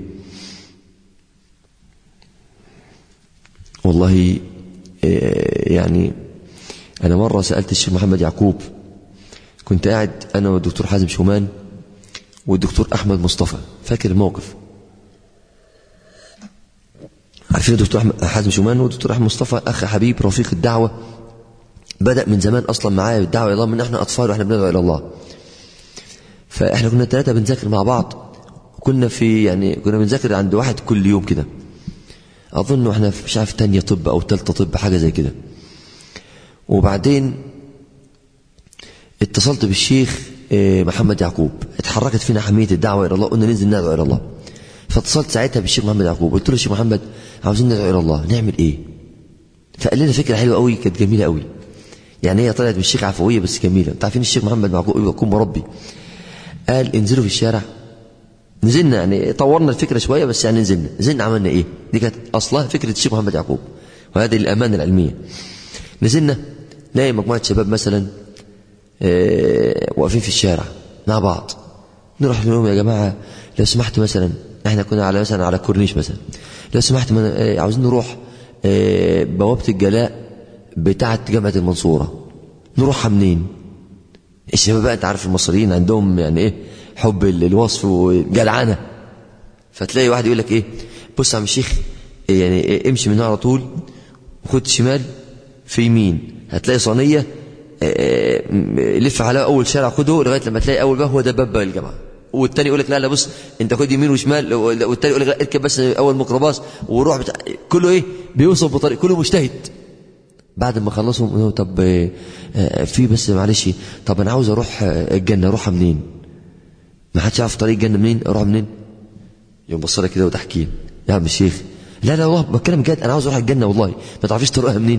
والله يعني أنا مرة سألت الشيخ محمد يعقوب كنت قاعد أنا والدكتور حازم شومان والدكتور أحمد مصطفى فاكر الموقف عارفين الدكتور أحمد حازم شومان والدكتور أحمد مصطفى أخ حبيب رفيق الدعوة بدأ من زمان أصلا معايا الدعوة إلى الله من إحنا أطفال وإحنا بندعو إلى الله فإحنا كنا الثلاثة بنذاكر مع بعض كنا في يعني كنا بنذاكر عند واحد كل يوم كده أظن إحنا مش عارف تانية طب أو تالتة طب حاجة زي كده وبعدين اتصلت بالشيخ محمد يعقوب اتحركت فينا حمية الدعوة إلى الله قلنا ننزل ندعو إلى الله فاتصلت ساعتها بالشيخ محمد يعقوب قلت له الشيخ محمد عاوزين ندعو إلى الله نعمل إيه فقال لنا فكرة حلوة قوي كانت جميلة قوي يعني هي طلعت من الشيخ عفوية بس جميلة انت عارفين الشيخ محمد يعقوب يكون مربي قال انزلوا في الشارع نزلنا يعني طورنا الفكرة شوية بس يعني نزلنا نزلنا عملنا ايه دي كانت اصلها فكرة الشيخ محمد يعقوب وهذه الامانة العلمية نزلنا نلاقي مجموعة شباب مثلا اه واقفين في الشارع مع بعض نروح لهم يا جماعة لو سمحت مثلا احنا كنا على مثلا على كورنيش مثلا لو سمحت من اه عاوزين نروح اه بوابة الجلاء بتاعة جامعة المنصورة نروحها منين الشباب بقى انت عارف المصريين عندهم يعني ايه حب الوصف وجدعنه فتلاقي واحد يقول لك ايه بص يا عم الشيخ يعني إيه امشي من هنا على طول وخد شمال في يمين هتلاقي صينيه لف على اول شارع خده لغايه لما تلاقي اول باب هو ده باب الجامعه والتاني يقول لك لا لا بص انت خد يمين وشمال والتاني يقول لك لا اركب بس اول ميكروباص وروح بتاع كله ايه بيوصف بطريق كله مجتهد بعد ما خلصهم طب في بس معلش طب انا عاوز اروح الجنه اروحها منين ما حدش يعرف طريق الجنه منين اروح منين يوم بص لك كده وتحكي يا عم الشيخ لا لا والله بتكلم جد انا عاوز اروح الجنه والله ما تعرفيش طريقها منين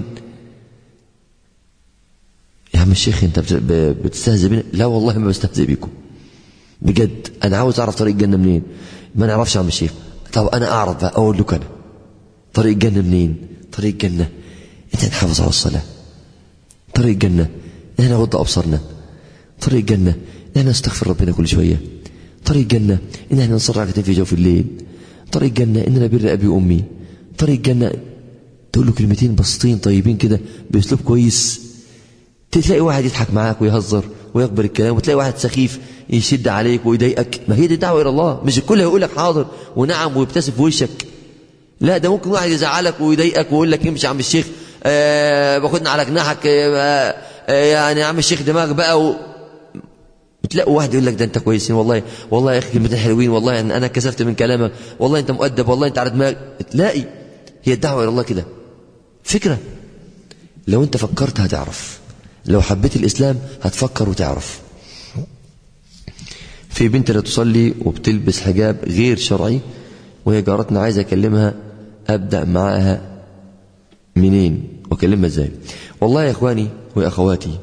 يا عم الشيخ انت بتستهزئ بينا لا والله ما بستهزئ بيكم بجد انا عاوز اعرف طريق الجنه منين ما نعرفش يا عم الشيخ طب انا اعرف بقى اقول لك انا طريق الجنه منين طريق الجنه انت نحافظ على الصلاه طريق الجنه ان احنا نغض ابصارنا طريق الجنه ان احنا نستغفر ربنا كل شويه طريق الجنه ان احنا نصلي ركعتين في جوف الليل طريق الجنه ان انا بر ابي وامي طريق الجنه تقول له كلمتين بسيطين طيبين كده باسلوب كويس تلاقي واحد يضحك معاك ويهزر ويقبل الكلام وتلاقي واحد سخيف يشد عليك ويضايقك ما هي دي الدعوه الى الله مش الكل هيقول لك حاضر ونعم ويبتسم في وشك لا ده ممكن واحد يزعلك ويضايقك ويقول لك امشي يا عم الشيخ آه باخدنا على جناحك آه آه يعني يا عم الشيخ دماغ بقى و... بتلاقوا واحد يقول لك ده انت كويسين والله والله يا اخي كلمتين حلوين والله يعني انا كسفت من كلامك والله انت مؤدب والله انت على دماغك تلاقي هي الدعوه الى الله كده فكره لو انت فكرت هتعرف لو حبيت الاسلام هتفكر وتعرف في بنت لا تصلي وبتلبس حجاب غير شرعي وهي جارتنا عايزه اكلمها ابدا معاها منين واكلمها ازاي والله يا اخواني ويا اخواتي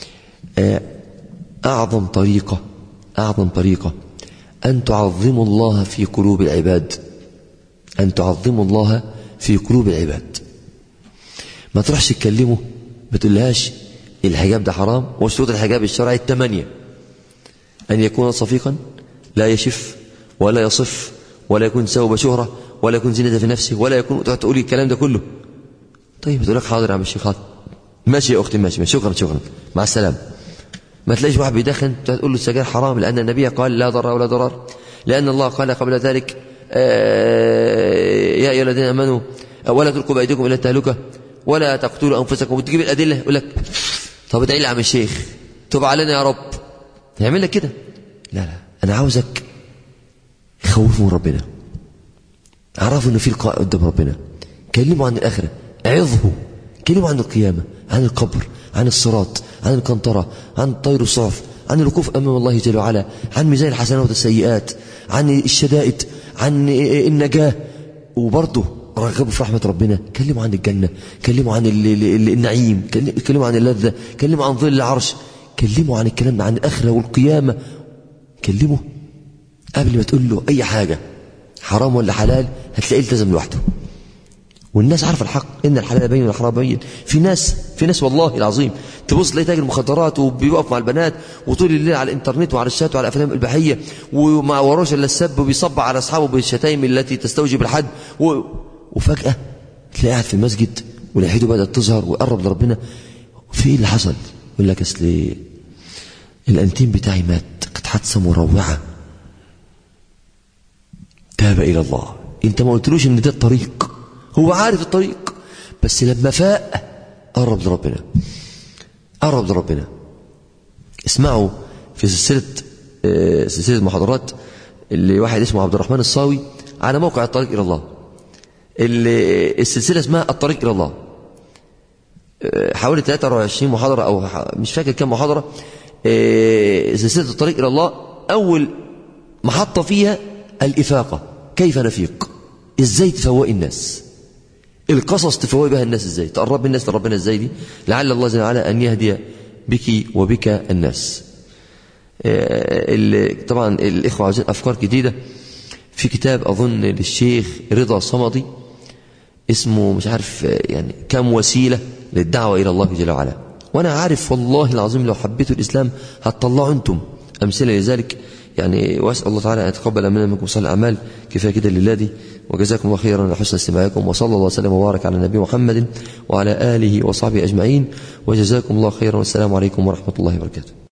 اعظم طريقه اعظم طريقه ان تعظموا الله في قلوب العباد ان تعظموا الله في قلوب العباد ما تروحش تكلمه ما تقولهاش الحجاب ده حرام وشروط الحجاب الشرعي الثمانيه ان يكون صفيقا لا يشف ولا يصف ولا يكون ثوب شهره ولا يكون زينه في نفسه ولا يكون تقولي الكلام ده كله طيب تقول لك حاضر يا عم الشيخ حاضر ماشي يا اختي ماشي, ماشي شكرا شكرا مع السلامه ما تلاقيش واحد بيدخن تقول له السجاير حرام لان النبي قال لا ضرر ولا ضرر لان الله قال قبل ذلك يا ايها الذين امنوا ولا تلقوا بايديكم الى التهلكه ولا تقتلوا انفسكم وتجيب الادله يقول لك طب ادعي لي يا عم الشيخ تب علينا يا رب يعمل لك كده لا لا انا عاوزك خوفه من ربنا عرفه انه في لقاء قدام ربنا كلمه عن الاخره عظه كلمه عن القيامه عن القبر عن الصراط عن القنطرة عن طير الصرف عن الوقوف أمام الله جل وعلا عن ميزان الحسنات والسيئات عن الشدائد عن النجاة وبرضه رغبوا في رحمة ربنا كلموا عن الجنة كلموا عن النعيم كلموا عن اللذة كلموا عن ظل العرش كلموا عن الكلام عن الآخرة والقيامة كلموا قبل ما تقول له أي حاجة حرام ولا حلال هتلاقيه التزم لوحده والناس عارفه الحق ان الحلال بين والحرام بين في ناس في ناس والله العظيم تبص تلاقي تاجر مخدرات وبيقف مع البنات وطول الليل على الانترنت وعلى الشات وعلى الافلام الاباحيه وما وراش الا السب وبيصب على اصحابه بالشتايم التي تستوجب الحد و... وفجاه تلاقيه قاعد في المسجد ولحيته بدات تظهر ويقرب لربنا في ايه اللي حصل؟ يقول لك اصل الانتيم بتاعي مات كانت حادثه مروعه تاب الى الله انت ما قلتلوش ان ده الطريق هو عارف الطريق بس لما فاق قرب لربنا قرب لربنا اسمعوا في سلسلة آه، سلسلة محاضرات اللي واحد اسمه عبد الرحمن الصاوي على موقع الطريق إلى الله اللي السلسلة اسمها الطريق إلى الله آه، حوالي 23 محاضرة أو ح- مش فاكر كم محاضرة آه، سلسلة الطريق إلى الله أول محطة فيها الإفاقة كيف نفيق إزاي تفوق الناس القصص تفوق بها الناس ازاي تقرب الناس لربنا ازاي دي لعل الله جل وعلا ان يهدي بك وبك الناس آه، ال- طبعا الاخوه عاوزين افكار جديده في كتاب اظن للشيخ رضا صمدي اسمه مش عارف آه، يعني كم وسيله للدعوه الى الله جل وعلا وانا عارف والله العظيم لو حبيتوا الاسلام هتطلعوا انتم امثله لذلك يعني واسال الله تعالى ان يتقبل منا منكم صالح الاعمال كفايه كده لله دي وجزاكم الله خيرا على حسن استماعكم وصلى الله وسلم وبارك على النبي محمد وعلى اله وصحبه اجمعين وجزاكم الله خيرا والسلام عليكم ورحمه الله وبركاته